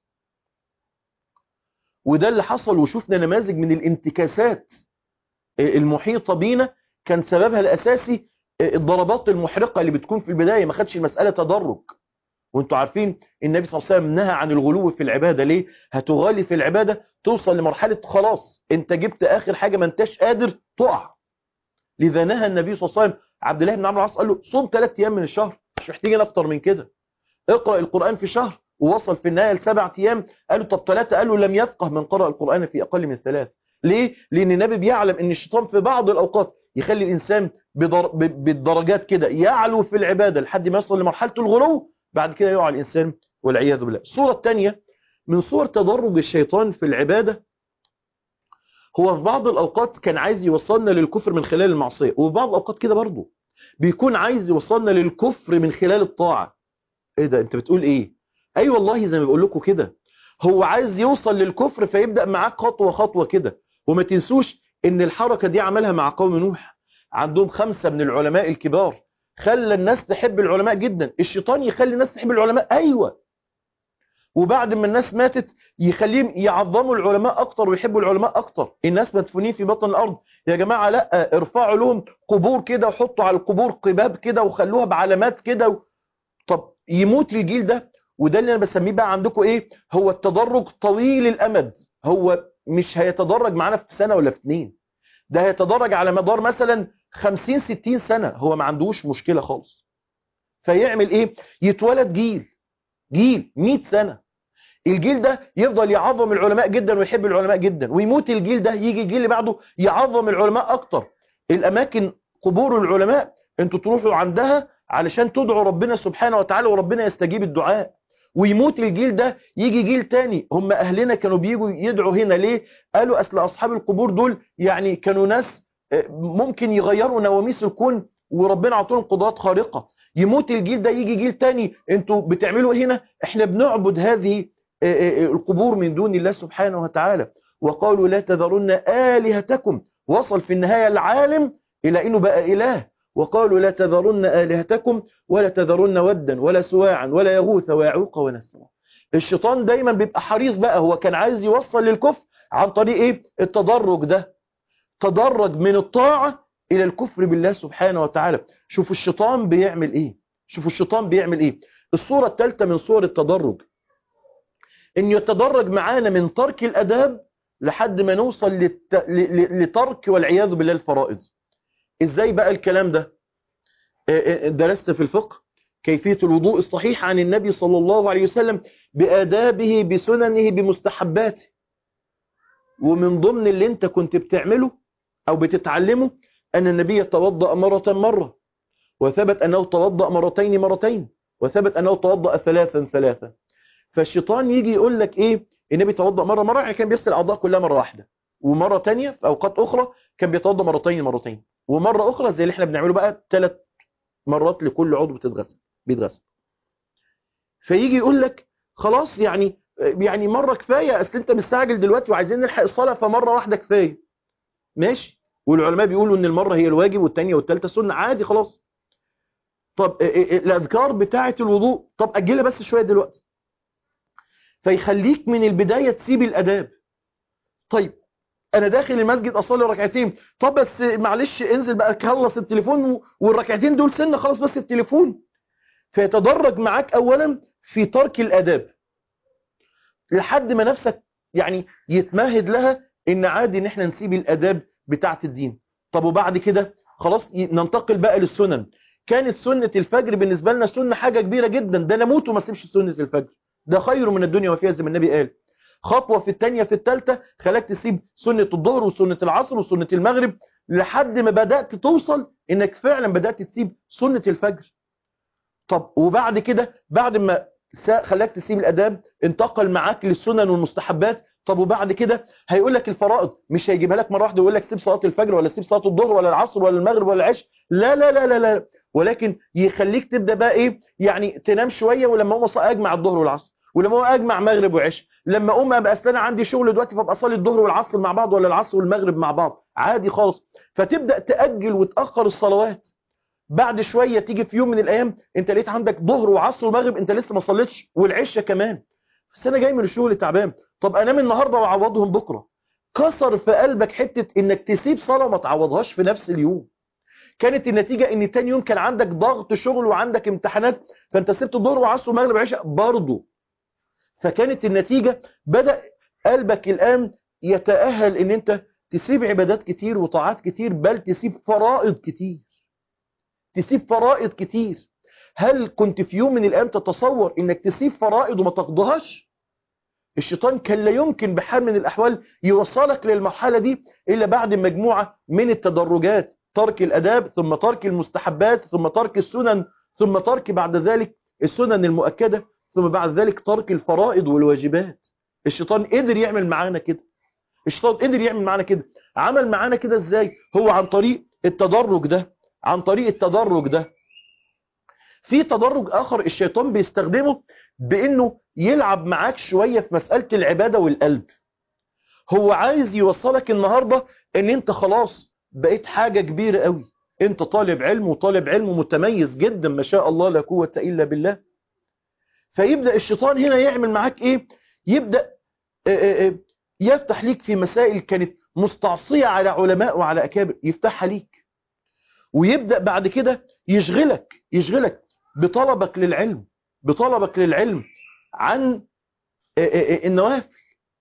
وده اللي حصل وشفنا نماذج من الانتكاسات المحيطة بينا كان سببها الأساسي الضربات المحرقة اللي بتكون في البداية ما خدش المسألة تدرج وانتوا عارفين النبي صلى الله عليه وسلم نهى عن الغلو في العبادة ليه هتغالي في العبادة توصل لمرحلة خلاص انت جبت اخر حاجة ما انتش قادر تقع لذا نهى النبي صلى الله عليه وسلم عبد الله بن عمرو العاص قال له صوم ثلاث ايام من الشهر مش محتاجين اكتر من كده اقرا القران في شهر ووصل في النهايه لسبع ايام قال له طب ثلاثه قال له لم يفقه من قرأ القران في اقل من ثلاث ليه لان النبي بيعلم ان الشيطان في بعض الاوقات يخلي الانسان بدر... بالدرجات كده يعلو في العباده لحد ما يصل لمرحله الغلو بعد كده يقع الانسان والعياذ بالله الصوره الثانيه من صور تدرج الشيطان في العباده هو في بعض الأوقات كان عايز يوصلنا للكفر من خلال المعصية وفي بعض الأوقات كده برضه بيكون عايز يوصلنا للكفر من خلال الطاعة ايه ده انت بتقول ايه اي أيوة والله زي ما بقول لكم كده هو عايز يوصل للكفر فيبدأ معاك خطوة خطوة كده وما تنسوش ان الحركة دي عملها مع قوم نوح عندهم خمسة من العلماء الكبار خلى الناس تحب العلماء جدا الشيطان يخلي الناس تحب العلماء ايوه وبعد ما الناس ماتت يخليهم يعظموا العلماء اكتر ويحبوا العلماء اكتر الناس مدفونين في بطن الارض يا جماعة لا ارفعوا لهم قبور كده وحطوا على القبور قباب كده وخلوها بعلامات كده و... طب يموت الجيل ده وده اللي انا بسميه بقى عندكم ايه هو التدرج طويل الامد هو مش هيتدرج معانا في سنة ولا في اتنين ده هيتدرج على مدار مثلا 50 60 سنة هو ما عندوش مشكلة خالص فيعمل ايه يتولد جيل جيل 100 سنة الجيل ده يفضل يعظم العلماء جدا ويحب العلماء جدا ويموت الجيل ده يجي الجيل اللي بعده يعظم العلماء اكتر الاماكن قبور العلماء انتوا تروحوا عندها علشان تدعوا ربنا سبحانه وتعالى وربنا يستجيب الدعاء ويموت الجيل ده يجي جيل تاني هم اهلنا كانوا بيجوا يدعوا هنا ليه قالوا اصل اصحاب القبور دول يعني كانوا ناس ممكن يغيروا نواميس الكون وربنا عطولهم قدرات خارقة يموت الجيل ده يجي جيل تاني انتوا بتعملوا هنا احنا بنعبد هذه القبور من دون الله سبحانه وتعالى وقالوا لا تذرن آلهتكم وصل في النهاية العالم إلى أنه بقى إله وقالوا لا تذرن آلهتكم ولا تذرن ودا ولا سواعا ولا يغوث ويعوق ونسرا الشيطان دايما بيبقى حريص بقى هو كان عايز يوصل للكفر عن طريق ايه التدرج ده تدرج من الطاعة إلى الكفر بالله سبحانه وتعالى شوفوا الشيطان بيعمل ايه شوفوا الشيطان بيعمل ايه الصورة الثالثة من صور التدرج ان يتدرج معانا من ترك الاداب لحد ما نوصل للت... لترك والعياذ بالله الفرائض ازاي بقى الكلام ده درست في الفقه كيفية الوضوء الصحيح عن النبي صلى الله عليه وسلم بآدابه بسننه بمستحباته ومن ضمن اللي انت كنت بتعمله او بتتعلمه ان النبي توضأ مرة مرة وثبت انه توضأ مرتين مرتين وثبت انه توضأ ثلاثا ثلاثا فالشيطان يجي يقول لك ايه النبي توضأ مرة مرة يعني كان بيغسل الاعضاء كلها مرة واحدة ومرة تانية في اوقات اخرى كان بيتوضأ مرتين مرتين ومرة اخرى زي اللي احنا بنعمله بقى ثلاث مرات لكل عضو بتتغسل بيتغسل فيجي يقول لك خلاص يعني يعني مرة كفاية اصل انت مستعجل دلوقتي وعايزين نلحق الصلاة فمرة واحدة كفاية ماشي والعلماء بيقولوا ان المرة هي الواجب والثانيه والثالثه سنة عادي خلاص طب الاذكار بتاعة الوضوء طب اجلها بس شوية دلوقتي فيخليك من البداية تسيب الاداب طيب انا داخل المسجد اصلي ركعتين طب بس معلش انزل بقى خلص التليفون والركعتين دول سنة خلاص بس التليفون فيتدرج معاك اولا في ترك الاداب لحد ما نفسك يعني يتمهد لها ان عادي ان احنا نسيب الاداب بتاعه الدين طب وبعد كده خلاص ننتقل بقى للسنن كانت سنة الفجر بالنسبة لنا سنة حاجة كبيرة جدا ده نموت وما سيبش سنة الفجر ده خير من الدنيا وفيها زي ما النبي قال خطوة في الثانية في الثالثة خلاك تسيب سنة الظهر وسنة العصر وسنة المغرب لحد ما بدأت توصل انك فعلا بدأت تسيب سنة الفجر طب وبعد كده بعد ما خلاك تسيب الاداب انتقل معاك للسنن والمستحبات طب وبعد كده هيقول لك الفرائض مش هيجيبها لك مره واحده ويقول لك سيب صلاه الفجر ولا سيب صلاه الظهر ولا العصر ولا المغرب ولا العشاء لا لا لا لا لا ولكن يخليك تبدا بقى ايه يعني تنام شويه ولما اقوم اجمع الظهر والعصر ولما اقوم اجمع مغرب وعشاء لما اقوم ابقى اصل انا عندي شغل دلوقتي فابقى اصلي الظهر والعصر مع بعض ولا العصر والمغرب مع بعض عادي خالص فتبدا تاجل وتاخر الصلوات بعد شوية تيجي في يوم من الأيام أنت لقيت عندك ظهر وعصر ومغرب أنت لسه ما صليتش والعشاء كمان بس أنا جاي من الشغل تعبان طب أنام النهاردة وأعوضهم بكرة كسر في قلبك حتة إنك تسيب صلاة وما تعوضهاش في نفس اليوم كانت النتيجة إن تاني يوم كان عندك ضغط شغل وعندك امتحانات فأنت سبت الظهر وعصر ومغرب وعشاء برضه فكانت النتيجة بدأ قلبك الآن يتأهل إن أنت تسيب عبادات كتير وطاعات كتير بل تسيب فرائض كتير تسيب فرائض كتير هل كنت في يوم من الأيام تتصور انك تسيب فرائض وما تقضيهاش الشيطان كان لا يمكن بحال من الأحوال يوصلك للمرحلة دي إلا بعد مجموعة من التدرجات ترك الأداب ثم ترك المستحبات ثم ترك السنن ثم ترك بعد ذلك السنن المؤكدة ثم بعد ذلك ترك الفرائض والواجبات الشيطان قدر يعمل معانا كده الشيطان قدر يعمل معانا كده عمل معانا كده ازاي هو عن طريق التدرج ده عن طريق التدرج ده في تدرج اخر الشيطان بيستخدمه بانه يلعب معاك شوية في مسألة العبادة والقلب هو عايز يوصلك النهاردة ان انت خلاص بقيت حاجة كبيرة قوي انت طالب علم وطالب علم متميز جدا ما شاء الله لا قوة الا بالله فيبدأ الشيطان هنا يعمل معاك ايه يبدأ اه اه يفتح ليك في مسائل كانت مستعصية على علماء وعلى اكابر يفتحها ليك ويبدأ بعد كده يشغلك يشغلك بطلبك للعلم بطلبك للعلم عن النوافل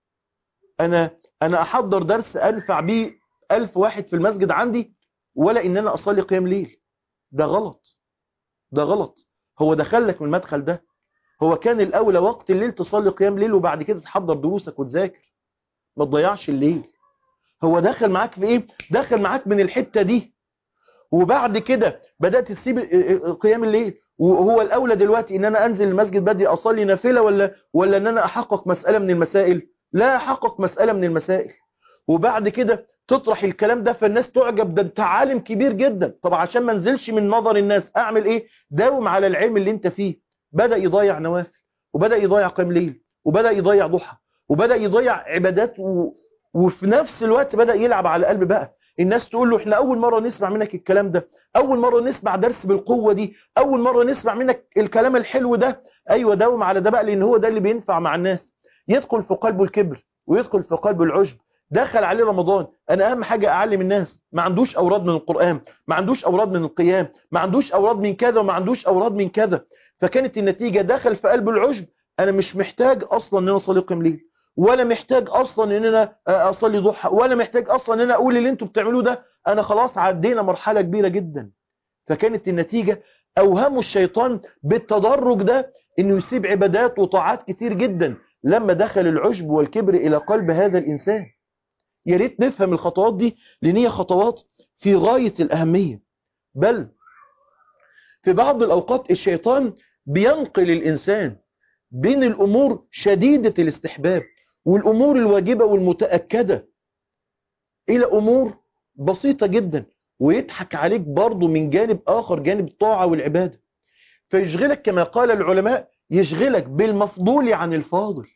انا انا احضر درس انفع بيه الف واحد في المسجد عندي ولا ان انا اصلي قيام ليل ده غلط ده غلط هو دخلك من المدخل ده هو كان الاولى وقت الليل تصلي قيام ليل وبعد كده تحضر دروسك وتذاكر ما تضيعش الليل هو دخل معاك في ايه دخل معاك من الحتة دي وبعد كده بدأت تسيب قيام الليل وهو الأولى دلوقتي إن أنا أنزل المسجد بدري أصلي نافلة ولا ولا إن أنا أحقق مسألة من المسائل لا أحقق مسألة من المسائل وبعد كده تطرح الكلام ده فالناس تعجب ده انت عالم كبير جدا طب عشان ما انزلش من نظر الناس أعمل إيه داوم على العلم اللي انت فيه بدأ يضيع نوافل وبدأ يضيع قيام ليل وبدأ يضيع ضحى وبدأ يضيع عبادات و... وفي نفس الوقت بدأ يلعب على قلب بقى الناس تقول له احنا اول مرة نسمع منك الكلام ده اول مرة نسمع درس بالقوة دي اول مرة نسمع منك الكلام الحلو ده ايوه داوم على ده بقى لان هو ده اللي بينفع مع الناس يدخل في قلبه الكبر ويدخل في قلبه العجب دخل عليه رمضان انا اهم حاجة اعلم الناس ما عندوش اوراد من القرآن ما عندوش اوراد من القيام ما عندوش اوراد من كذا وما عندوش اوراد من كذا فكانت النتيجة دخل في قلبه العجب انا مش محتاج اصلا ان انا اصلي قيام ليل ولا محتاج اصلا ان انا اصلي ضحى ولا محتاج اصلا ان انا اقول اللي انتوا بتعملوه ده انا خلاص عدينا مرحلة كبيرة جدا فكانت النتيجة اوهموا الشيطان بالتدرج ده انه يسيب عبادات وطاعات كتير جدا لما دخل العجب والكبر الى قلب هذا الانسان يا ريت نفهم الخطوات دي لان هي خطوات في غاية الاهمية بل في بعض الاوقات الشيطان بينقل الانسان بين الامور شديدة الاستحباب والأمور الواجبة والمتأكدة إلى أمور بسيطة جدا ويضحك عليك برضو من جانب آخر جانب الطاعة والعبادة فيشغلك كما قال العلماء يشغلك بالمفضول عن الفاضل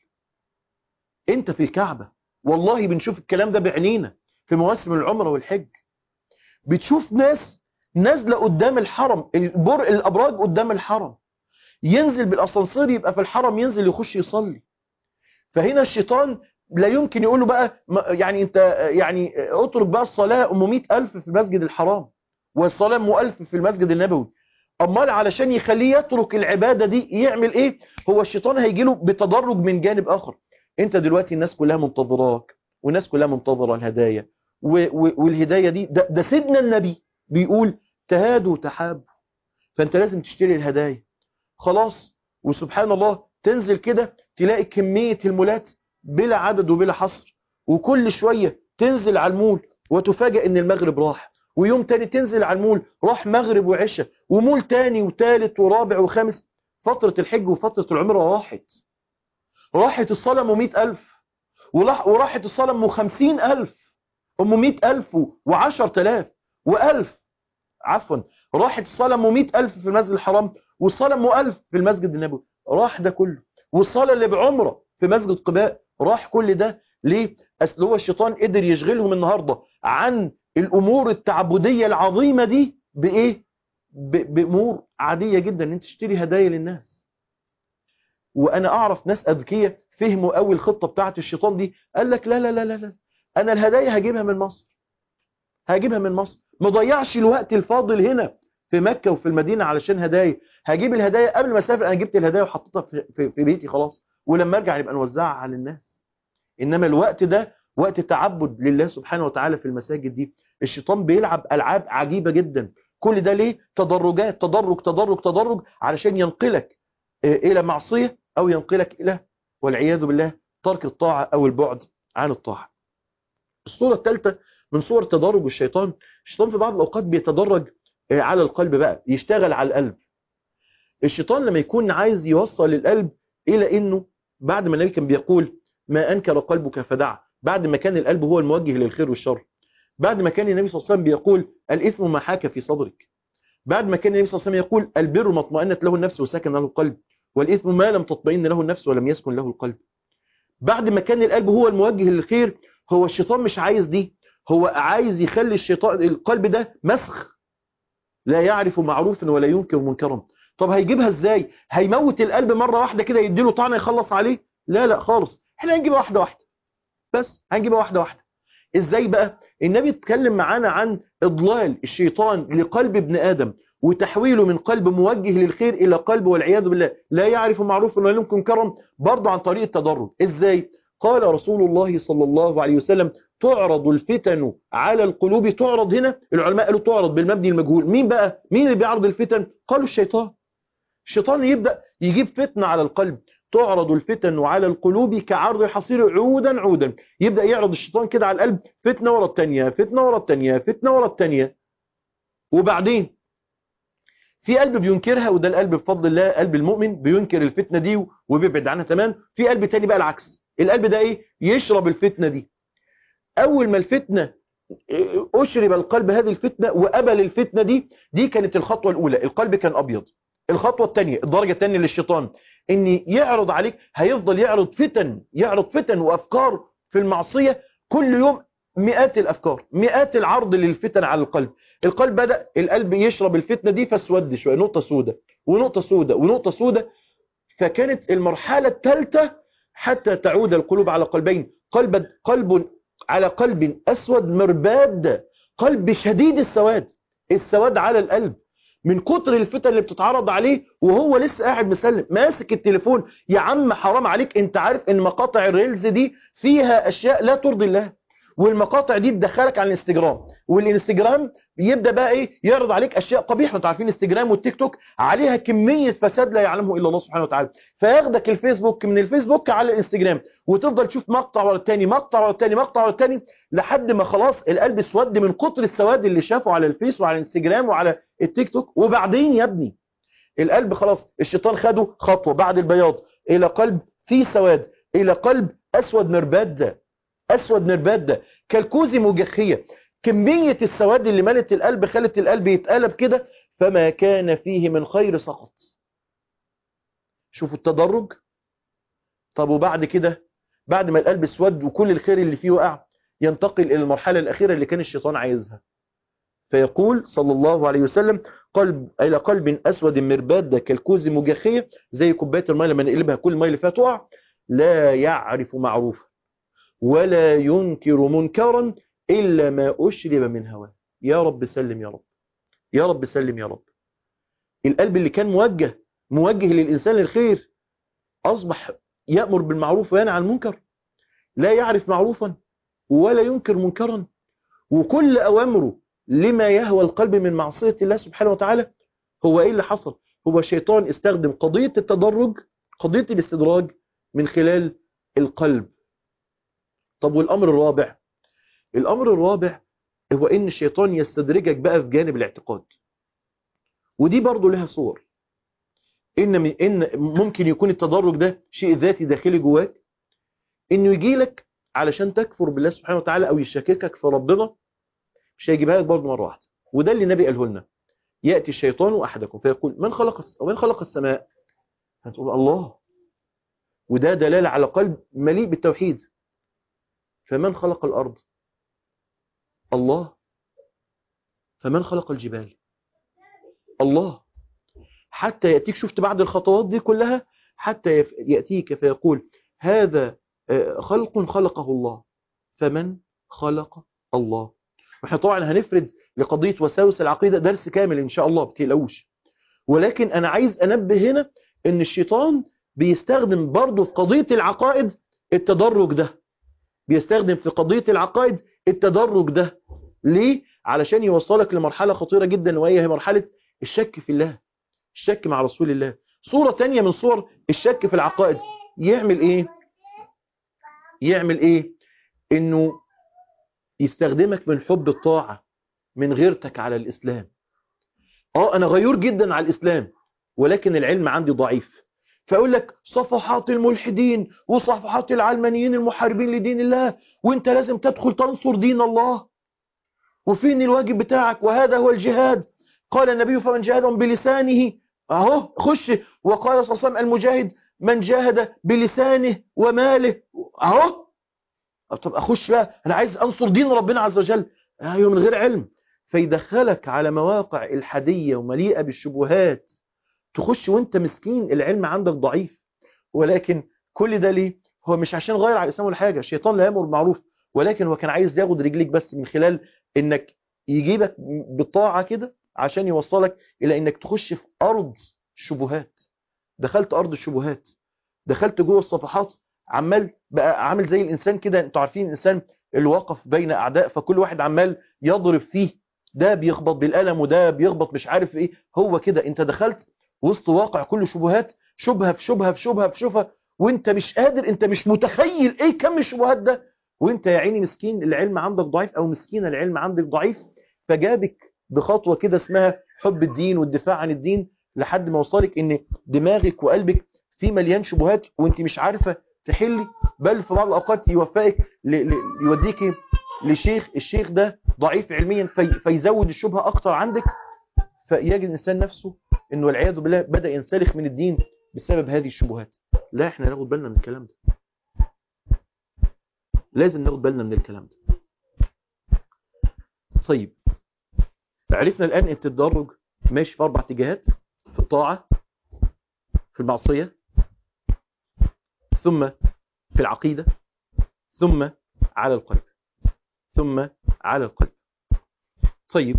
انت في الكعبة والله بنشوف الكلام ده بعينينا في مواسم العمرة والحج بتشوف ناس نازلة قدام الحرم البر الأبراج قدام الحرم ينزل بالأسانسير يبقى في الحرم ينزل يخش يصلي فهنا الشيطان لا يمكن يقول له بقى يعني انت يعني اترك بقى الصلاة ام 100000 في المسجد الحرام والصلاة ام 1000 في المسجد النبوي امال علشان يخليه يترك العبادة دي يعمل ايه هو الشيطان هيجي له بتدرج من جانب اخر انت دلوقتي الناس كلها منتظراك والناس كلها منتظرة الهدايا والهدايا دي ده, ده سيدنا النبي بيقول تهادوا تحابوا فانت لازم تشتري الهدايا خلاص وسبحان الله تنزل كده تلاقي كمية المولات بلا عدد وبلا حصر وكل شوية تنزل على المول وتفاجئ ان المغرب راح ويوم تاني تنزل على المول راح مغرب وعشاء ومول تاني وتالت ورابع وخامس فترة الحج وفترة العمرة راحت راحت الصلاة ام 100000 وراحت الصلاة ام 50000 ام 100000 و10000 و1000 عفوا راحت الصلاة ام 100000 في المسجد الحرام والصلاة ام 1000 في المسجد النبوي راح ده كله والصلاة اللي بعمرة في مسجد قباء راح كل ده ليه؟ أصل هو الشيطان قدر يشغلهم النهاردة عن الأمور التعبدية العظيمة دي بإيه؟ بأمور عادية جدا ان انت تشتري هدايا للناس وأنا أعرف ناس أذكية فهموا أول خطة بتاعت الشيطان دي قال لك لا لا لا لا لا أنا الهدايا هجيبها من مصر هجيبها من مصر ما ضيعش الوقت الفاضل هنا في مكة وفي المدينة علشان هدايا هجيب الهدايا قبل ما اسافر انا جبت الهدايا وحطيتها في, في, في بيتي خلاص ولما ارجع نبقى نوزعها على الناس انما الوقت ده وقت تعبد لله سبحانه وتعالى في المساجد دي الشيطان بيلعب العاب عجيبة جدا كل ده ليه تدرجات تدرج تدرج تدرج علشان ينقلك الى معصية او ينقلك الى والعياذ بالله ترك الطاعة او البعد عن الطاعة الصورة الثالثة من صور تدرج الشيطان الشيطان في بعض الاوقات بيتدرج على القلب بقى يشتغل على القلب الشيطان لما يكون عايز يوصل القلب الى انه بعد ما النبي كان بيقول ما انكر قلبك فدع بعد ما كان القلب هو الموجه للخير والشر بعد ما كان النبي صلى الله عليه وسلم بيقول الاثم ما حاك في صدرك بعد ما كان النبي صلى الله عليه وسلم يقول البر ما اطمأنت له النفس وسكن له القلب والاثم ما لم تطمئن له النفس ولم يسكن له القلب بعد ما كان القلب هو الموجه للخير هو الشيطان مش عايز دي هو عايز يخلي الشيطان القلب ده مسخ لا يعرف معروفا ولا ينكر منكرا طب هيجيبها ازاي هيموت القلب مرة واحدة كده يديله طعنة يخلص عليه لا لا خالص احنا هنجيبها واحدة واحدة بس هنجيبها واحدة واحدة ازاي بقى النبي اتكلم معانا عن اضلال الشيطان لقلب ابن ادم وتحويله من قلب موجه للخير الى قلب والعياذ بالله لا يعرف معروفا ولا يمكن كرم برضه عن طريق التدرج ازاي قال رسول الله صلى الله عليه وسلم تعرض الفتن على القلوب تعرض هنا العلماء قالوا تعرض بالمبني المجهول مين بقى مين اللي بيعرض الفتن قالوا الشيطان الشيطان يبدأ يجيب فتنة على القلب تعرض الفتن على القلوب كعرض الحصير عودا عودا يبدأ يعرض الشيطان كده على القلب فتنة ورا التانية فتنة ورا التانية فتنة ورا التانية وبعدين في قلب بينكرها وده القلب بفضل الله قلب المؤمن بينكر الفتنة دي وبيبعد عنها تمام في قلب تاني بقى العكس القلب ده ايه يشرب الفتنة دي اول ما الفتنة اشرب القلب هذه الفتنة وقبل الفتنة دي دي كانت الخطوة الاولى القلب كان ابيض الخطوة الثانية الدرجة الثانية للشيطان ان يعرض عليك هيفضل يعرض فتن يعرض فتن وافكار في المعصية كل يوم مئات الافكار مئات العرض للفتن على القلب القلب بدأ القلب يشرب الفتنة دي فاسود شوية نقطة سودة ونقطة سودة ونقطة سودة فكانت المرحلة الثالثة حتى تعود القلوب على قلبين قلب قلب على قلب اسود مرباد قلب شديد السواد السواد على القلب من كتر الفتن اللي بتتعرض عليه وهو لسه قاعد مسلم ماسك التليفون يا عم حرام عليك انت عارف ان مقاطع الريلز دي فيها اشياء لا ترضي الله والمقاطع دي تدخلك على الانستجرام والانستجرام يبدا بقى ايه يعرض عليك اشياء قبيحه انتوا عارفين انستجرام والتيك توك عليها كميه فساد لا يعلمه الا الله سبحانه وتعالى فياخدك الفيسبوك من الفيسبوك على الانستجرام وتفضل تشوف مقطع ورا الثاني مقطع ورا الثاني مقطع ورا الثاني لحد ما خلاص القلب اسود من كتر السواد اللي شافه على الفيس وعلى الانستجرام وعلى التيك توك وبعدين يا ابني القلب خلاص الشيطان خده خطوه بعد البياض الى قلب فيه سواد الى قلب اسود مرباد ده اسود مرباد ده كالكوز مجخيه كميه السواد اللي ملت القلب خلت القلب يتقلب كده فما كان فيه من خير سقط شوفوا التدرج طب وبعد كده بعد ما القلب اسود وكل الخير اللي فيه وقع ينتقل الى المرحله الاخيره اللي كان الشيطان عايزها فيقول صلى الله عليه وسلم قلب الى قلب اسود مرباد ده كالكوز مجخيه زي كوبايه الميه لما نقلبها كل الميه اللي فيها تقع لا يعرف معروفا ولا ينكر منكرا إلا ما أشرب من هواه يا رب سلم يا رب يا رب سلم يا رب القلب اللي كان موجه موجه للإنسان للخير أصبح يأمر بالمعروف وينهى عن المنكر لا يعرف معروفا ولا ينكر منكرا وكل أوامره لما يهوى القلب من معصية الله سبحانه وتعالى هو إيه اللي حصل هو الشيطان استخدم قضية التدرج قضية الاستدراج من خلال القلب طب والأمر الرابع الأمر الرابع هو إن الشيطان يستدرجك بقى في جانب الاعتقاد ودي برضو لها صور إن, من إن ممكن يكون التدرج ده شيء ذاتي داخلي جواك إنه يجي لك علشان تكفر بالله سبحانه وتعالى أو يشككك في ربنا مش هيجيبها لك برضو مرة واحدة وده اللي النبي قاله لنا يأتي الشيطان أحدكم فيقول من خلق من خلق السماء هتقول الله وده دلالة على قلب مليء بالتوحيد فمن خلق الأرض الله فمن خلق الجبال الله حتى يأتيك شفت بعد الخطوات دي كلها حتى يأتيك فيقول هذا خلق خلقه الله فمن خلق الله واحنا طبعا هنفرد لقضية وساوس العقيدة درس كامل ان شاء الله بتقلقوش ولكن انا عايز انبه هنا ان الشيطان بيستخدم برضه في قضية العقائد التدرج ده بيستخدم في قضية العقائد التدرج ده ليه؟ علشان يوصلك لمرحلة خطيرة جدا وهي مرحلة الشك في الله الشك مع رسول الله صورة تانية من صور الشك في العقائد يعمل ايه يعمل ايه انه يستخدمك من حب الطاعة من غيرتك على الاسلام اه انا غيور جدا على الاسلام ولكن العلم عندي ضعيف فاقول لك صفحات الملحدين وصفحات العلمانيين المحاربين لدين الله وانت لازم تدخل تنصر دين الله وفين الواجب بتاعك وهذا هو الجهاد قال النبي فمن جاهدهم بلسانه اهو خش وقال صلى الله عليه وسلم المجاهد من جاهد بلسانه وماله اهو طب اخش بقى انا عايز انصر دين ربنا عز وجل ايوه من غير علم فيدخلك على مواقع الحادية ومليئة بالشبهات تخش وانت مسكين العلم عندك ضعيف ولكن كل ده ليه هو مش عشان غير على الاسلام ولا حاجه الشيطان لا يامر بالمعروف ولكن هو كان عايز ياخد رجليك بس من خلال انك يجيبك بالطاعه كده عشان يوصلك الى انك تخش في ارض الشبهات دخلت ارض الشبهات دخلت جوه الصفحات عمال بقى عامل زي الانسان كده انتوا عارفين الانسان اللي واقف بين اعداء فكل واحد عمال يضرب فيه ده بيخبط بالقلم وده بيخبط مش عارف ايه هو كده انت دخلت وسط واقع كله شبهات شبهه في شبهه في شبهه في شبهه وانت مش قادر انت مش متخيل ايه كم الشبهات ده وانت يا عيني مسكين العلم عندك ضعيف او مسكينه العلم عندك ضعيف فجابك بخطوه كده اسمها حب الدين والدفاع عن الدين لحد ما وصلك ان دماغك وقلبك في مليان شبهات وانت مش عارفه تحلي بل في بعض الاوقات يوفقك ل... ل... يوديك لشيخ الشيخ ده ضعيف علميا في... فيزود الشبهه اكتر عندك فيجد الانسان نفسه انه والعياذ بالله بدا ينسلخ من الدين بسبب هذه الشبهات لا احنا ناخد بالنا من الكلام ده لازم ناخد بالنا من الكلام ده طيب عرفنا الان ان التدرج ماشي في اربع اتجاهات في الطاعه في المعصيه ثم في العقيده ثم على القلب ثم على القلب طيب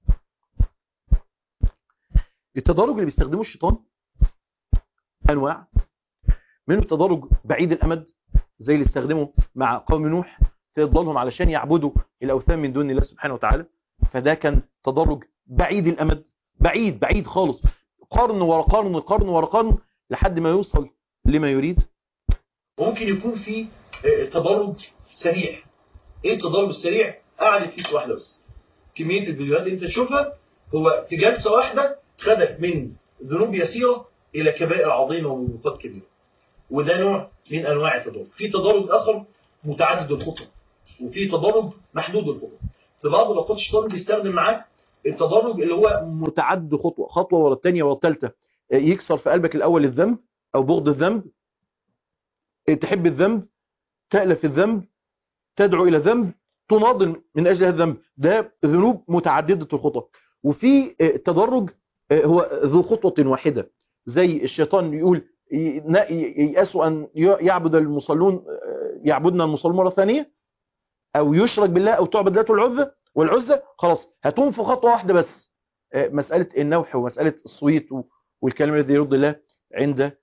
التدرج اللي بيستخدمه الشيطان انواع منه التدرج بعيد الامد زي اللي استخدمه مع قوم نوح في اضلالهم علشان يعبدوا الاوثان من دون الله سبحانه وتعالى فده كان تدرج بعيد الامد بعيد بعيد خالص قرن ورا قرن قرن ورا قرن لحد ما يوصل لما يريد ممكن يكون في تدرج سريع ايه التدرج السريع اعلن فيس واحده بس كميه الفيديوهات اللي انت تشوفها هو في جلسه واحده خدك من ذنوب يسيره الى كبائر عظيمه وموبقات كبيره وده نوع من انواع التدرج في تدرج اخر متعدد الخطط وفي تدرج محدود الخطط في بعض الاوقات الشيطان بيستخدم معاك التدرج اللي هو متعدد خطوه خطوه ورا الثانيه ورا الثالثه يكسر في قلبك الاول الذنب او بغض الذنب تحب الذنب تألف الذنب تدعو الى ذنب تناضل من اجل هذا الذنب ده ذنوب متعدده الخطط وفي التدرج هو ذو خطوه واحده زي الشيطان يقول يأسوا أن يعبد المصلون يعبدنا المصلون مرة ثانية أو يشرك بالله أو تعبد ذات العزة والعزة خلاص هتقوم في خطوة واحدة بس مسألة النوح ومسألة الصويت والكلام الذي يرضي الله عند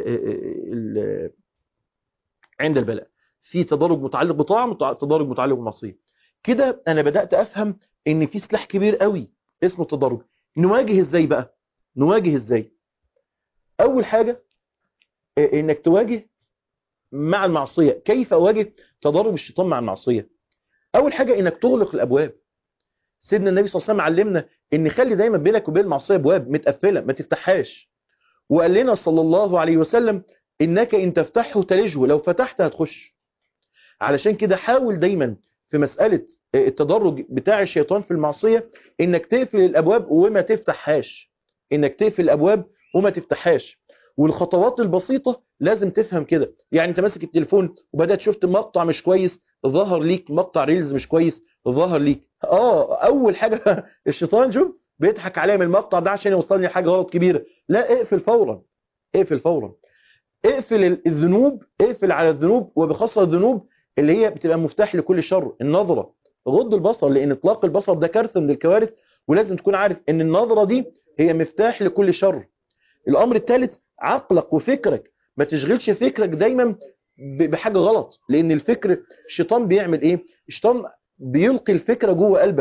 عند البلاء في تدرج متعلق بطاعة تدرج متعلق بمعصية كده أنا بدأت أفهم إن في سلاح كبير قوي اسمه التدرج نواجه إزاي بقى نواجه إزاي أول حاجة انك تواجه مع المعصية كيف اواجه تضارب الشيطان مع المعصية اول حاجة انك تغلق الابواب سيدنا النبي صلى الله عليه وسلم علمنا ان خلي دايما بينك وبين المعصية ابواب متقفلة ما تفتحهاش وقال لنا صلى الله عليه وسلم انك ان تفتحه تلجه لو فتحت هتخش علشان كده حاول دايما في مسألة التدرج بتاع الشيطان في المعصية انك تقفل الابواب وما تفتحهاش انك تقفل الابواب وما تفتحهاش والخطوات البسيطة لازم تفهم كده يعني انت ماسك التليفون وبدأت شفت مقطع مش كويس ظهر ليك مقطع ريلز مش كويس ظهر ليك اه اول حاجة الشيطان شوف بيضحك عليا من المقطع ده عشان يوصلني حاجة غلط كبيرة لا اقفل فورا اقفل فورا اقفل الذنوب اقفل على الذنوب وبخاصة الذنوب اللي هي بتبقى مفتاح لكل شر النظرة غض البصر لان اطلاق البصر ده كارثة من الكوارث ولازم تكون عارف ان النظرة دي هي مفتاح لكل شر الامر الثالث عقلك وفكرك ما تشغلش فكرك دايما بحاجة غلط لان الفكر الشيطان بيعمل ايه الشيطان بيلقي الفكرة جوه قلبك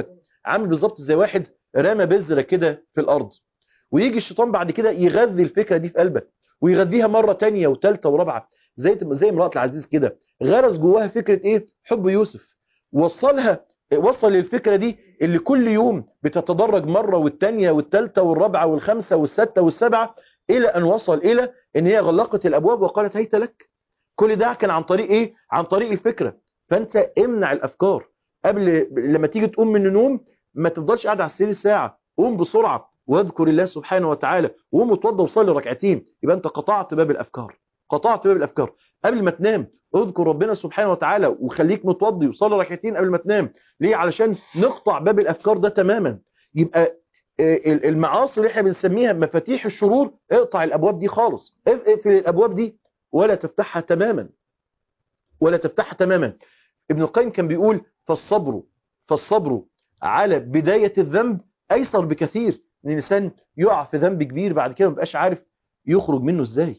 عامل بالظبط زي واحد رمى بذره كده في الارض ويجي الشيطان بعد كده يغذي الفكره دي في قلبك ويغذيها مره تانية وثالثه ورابعه زي زي امراه العزيز كده غرس جواها فكره ايه حب يوسف وصلها وصل للفكره دي اللي كل يوم بتتدرج مره والثانيه والثالثه والرابعه والخامسه والسادسه والسابعه الى ان وصل الى ان هي غلقت الابواب وقالت هيت لك كل ده كان عن طريق ايه عن طريق الفكره فانت امنع الافكار قبل لما تيجي تقوم من النوم ما تفضلش قاعد على السرير ساعه قوم بسرعه واذكر الله سبحانه وتعالى وقوم اتوضى وصلي ركعتين يبقى انت قطعت باب الافكار قطعت باب الافكار قبل ما تنام اذكر ربنا سبحانه وتعالى وخليك متوضي وصلي ركعتين قبل ما تنام ليه علشان نقطع باب الافكار ده تماما يبقى المعاصي اللي احنا بنسميها مفاتيح الشرور اقطع الابواب دي خالص اقفل الابواب دي ولا تفتحها تماما ولا تفتحها تماما ابن القيم كان بيقول فالصبر فالصبر على بداية الذنب ايسر بكثير ان الانسان يقع في ذنب كبير بعد كده ما بقاش عارف يخرج منه ازاي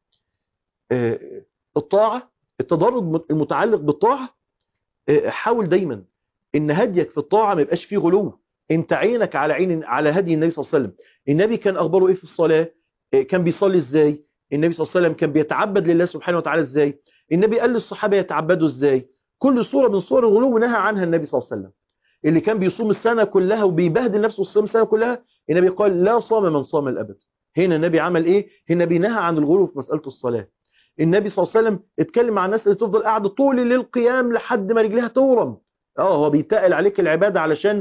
الطاعة التدرج المتعلق بالطاعة حاول دايما ان هديك في الطاعة ما يبقاش فيه غلو انت عينك على عين على هدي النبي صلى الله عليه وسلم النبي كان اخباره ايه في الصلاة كان بيصلي ازاي النبي صلى الله عليه وسلم كان بيتعبد لله سبحانه وتعالى ازاي النبي قال للصحابة يتعبدوا ازاي كل صورة من صور الغلو نهى عنها النبي صلى الله عليه وسلم اللي كان بيصوم السنة كلها وبيبهدل نفسه الصيام السنة كلها النبي قال لا صام من صام الأبد هنا النبي عمل ايه هنا النبي نهى عن الغلو في مسألة الصلاة النبي صلى الله عليه وسلم اتكلم مع الناس اللي تفضل قاعدة طول الليل قيام لحد ما رجلها تورم اه هو بيتقل عليك العبادة علشان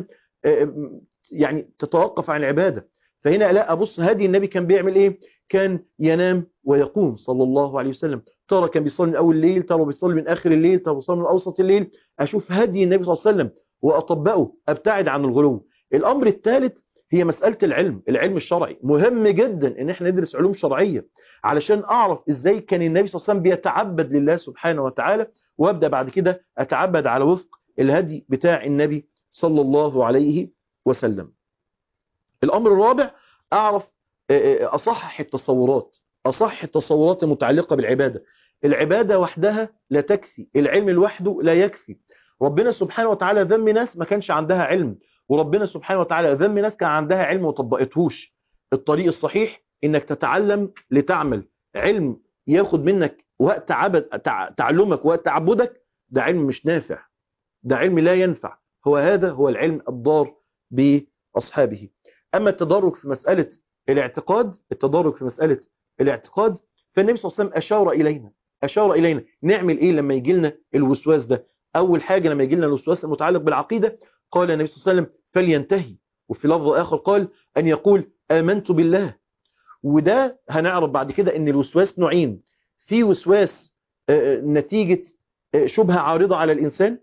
يعني تتوقف عن العبادة فهنا لا أبص هدي النبي كان بيعمل ايه كان ينام ويقوم صلى الله عليه وسلم ترى كان بيصلي من أول الليل ترى بيصلي من آخر الليل ترى بيصلي من أوسط الليل أشوف هدي النبي صلى الله عليه وسلم وأطبقه أبتعد عن الغلو الأمر الثالث هي مسألة العلم العلم الشرعي مهم جدا ان احنا ندرس علوم شرعية علشان اعرف ازاي كان النبي صلى الله عليه وسلم بيتعبد لله سبحانه وتعالى وابدأ بعد كده اتعبد على وفق الهدي بتاع النبي صلى الله عليه وسلم الامر الرابع اعرف اصحح التصورات اصحح التصورات المتعلقة بالعبادة العبادة وحدها لا تكفي العلم لوحده لا يكفي ربنا سبحانه وتعالى ذم ناس ما كانش عندها علم وربنا سبحانه وتعالى ذم ناس كان عندها علم وطبقتهوش الطريق الصحيح انك تتعلم لتعمل علم ياخد منك وقت عبد تعلمك وقت تعبدك ده علم مش نافع ده علم لا ينفع هو هذا هو العلم الضار بأصحابه أما التدرج في مسألة الاعتقاد التدرج في مسألة الاعتقاد فالنبي صلى الله عليه وسلم أشار إلينا أشار إلينا نعمل إيه لما يجي لنا الوسواس ده أول حاجة لما يجي لنا الوسواس المتعلق بالعقيدة قال النبي صلى الله عليه وسلم فلينتهي وفي لفظ آخر قال أن يقول آمنت بالله وده هنعرف بعد كده أن الوسواس نوعين في وسواس نتيجة شبهة عارضة على الإنسان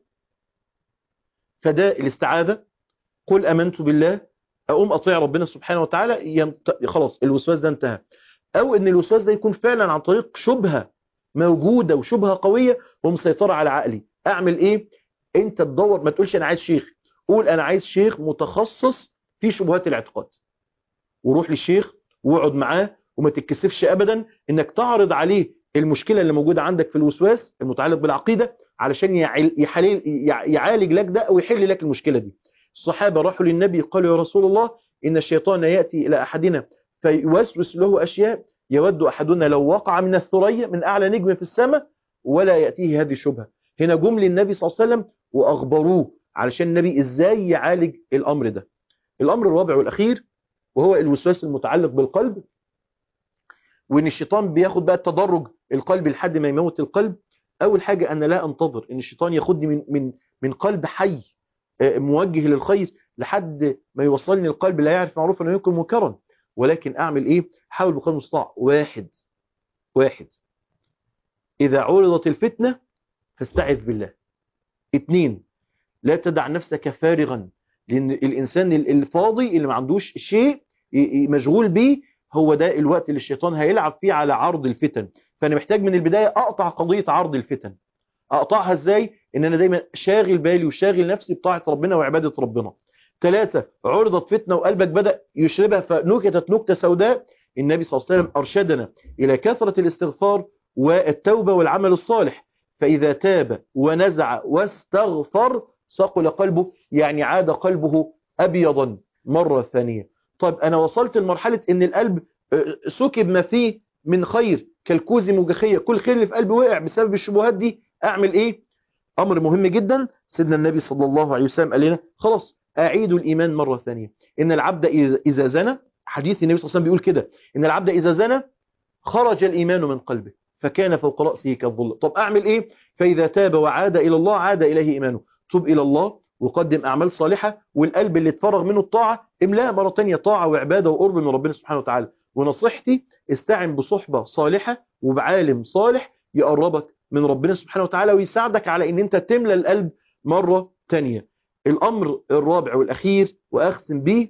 فده الاستعاذة قل أمنت بالله أقوم أطيع ربنا سبحانه وتعالى يمت... خلاص الوسواس ده انتهى أو أن الوسواس ده يكون فعلا عن طريق شبهة موجودة وشبهة قوية ومسيطرة على عقلي أعمل إيه؟ أنت تدور ما تقولش أنا عايز شيخ قول أنا عايز شيخ متخصص في شبهات الاعتقاد وروح للشيخ واقعد معاه وما تتكسفش أبدا أنك تعرض عليه المشكلة اللي موجودة عندك في الوسواس المتعلق بالعقيدة علشان يحلل يعالج لك ده أو يحل لك المشكلة دي الصحابة راحوا للنبي قالوا يا رسول الله إن الشيطان يأتي إلى أحدنا فيوسوس له أشياء يود أحدنا لو وقع من الثريا من أعلى نجم في السماء ولا يأتيه هذه الشبهة هنا جم للنبي صلى الله عليه وسلم وأخبروه علشان النبي إزاي يعالج الأمر ده الأمر الرابع والأخير وهو الوسواس المتعلق بالقلب وإن الشيطان بياخد بقى التدرج القلب لحد ما يموت القلب أول حاجة أنا لا أنتظر إن الشيطان ياخدني من من من قلب حي موجه للخير لحد ما يوصلني القلب لا يعرف معروفا ولا ينكر منكرا ولكن أعمل إيه حاول بقدر المستطاع واحد واحد إذا عرضت الفتنة فاستعذ بالله اثنين لا تدع نفسك فارغا لأن الإنسان الفاضي اللي ما عندوش شيء مشغول بيه هو ده الوقت اللي الشيطان هيلعب فيه على عرض الفتن فأنا محتاج من البداية أقطع قضية عرض الفتن أقطعها إزاي؟ إن أنا دايما شاغل بالي وشاغل نفسي بطاعة ربنا وعبادة ربنا ثلاثة عرضت فتنة وقلبك بدأ يشربها فنكتت نكتة سوداء النبي صلى الله عليه وسلم أرشدنا إلى كثرة الاستغفار والتوبة والعمل الصالح فإذا تاب ونزع واستغفر صقل قلبه يعني عاد قلبه أبيضا مرة ثانية طيب أنا وصلت لمرحلة إن القلب سكب ما فيه من خير كالكوز مجخية كل خير اللي في قلبي وقع بسبب الشبهات دي أعمل إيه أمر مهم جدا سيدنا النبي صلى الله عليه وسلم قال لنا خلاص أعيدوا الإيمان مرة ثانية إن العبد إذا زنى حديث النبي صلى الله عليه وسلم بيقول كده إن العبد إذا زنى خرج الإيمان من قلبه فكان فوق رأسه كالظل طب أعمل إيه فإذا تاب وعاد إلى الله عاد إليه إيمانه تب إلى الله وقدم أعمال صالحة والقلب اللي اتفرغ منه الطاعة املاه مرة تانية طاعة وعبادة وقرب من ربنا سبحانه وتعالى ونصيحتي استعن بصحبة صالحة وبعالم صالح يقربك من ربنا سبحانه وتعالى ويساعدك على ان انت تملى القلب مرة تانية الامر الرابع والاخير واختم به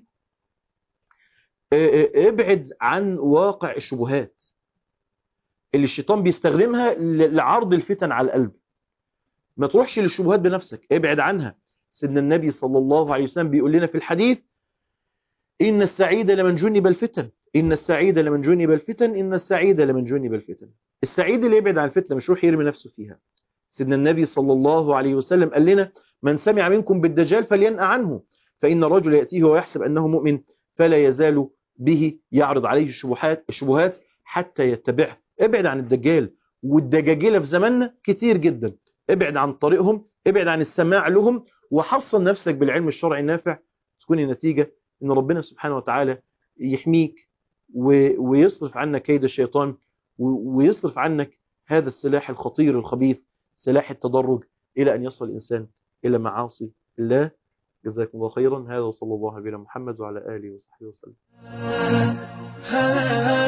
ابعد عن واقع الشبهات اللي الشيطان بيستخدمها لعرض الفتن على القلب ما تروحش للشبهات بنفسك ابعد عنها سيدنا النبي صلى الله عليه وسلم بيقول لنا في الحديث إن السعيد لمن جنب الفتن إن السعيد لمن جنب الفتن إن السعيد لمن جنب الفتن السعيد اللي يبعد عن الفتنة مش يروح يرمي نفسه فيها سيدنا النبي صلى الله عليه وسلم قال لنا من سمع منكم بالدجال فلينأ عنه فإن الرجل يأتيه ويحسب أنه مؤمن فلا يزال به يعرض عليه الشبهات الشبهات حتى يتبعه ابعد عن الدجال والدجاجلة في زماننا كتير جدا ابعد عن طريقهم ابعد عن السماع لهم وحصن نفسك بالعلم الشرعي النافع تكون النتيجة ان ربنا سبحانه وتعالى يحميك ويصرف عنك كيد الشيطان ويصرف عنك هذا السلاح الخطير الخبيث سلاح التدرج إلى أن يصل الإنسان إلى معاصي الله جزاكم الله خيرا هذا وصلى الله على محمد وعلى آله وصحبه وسلم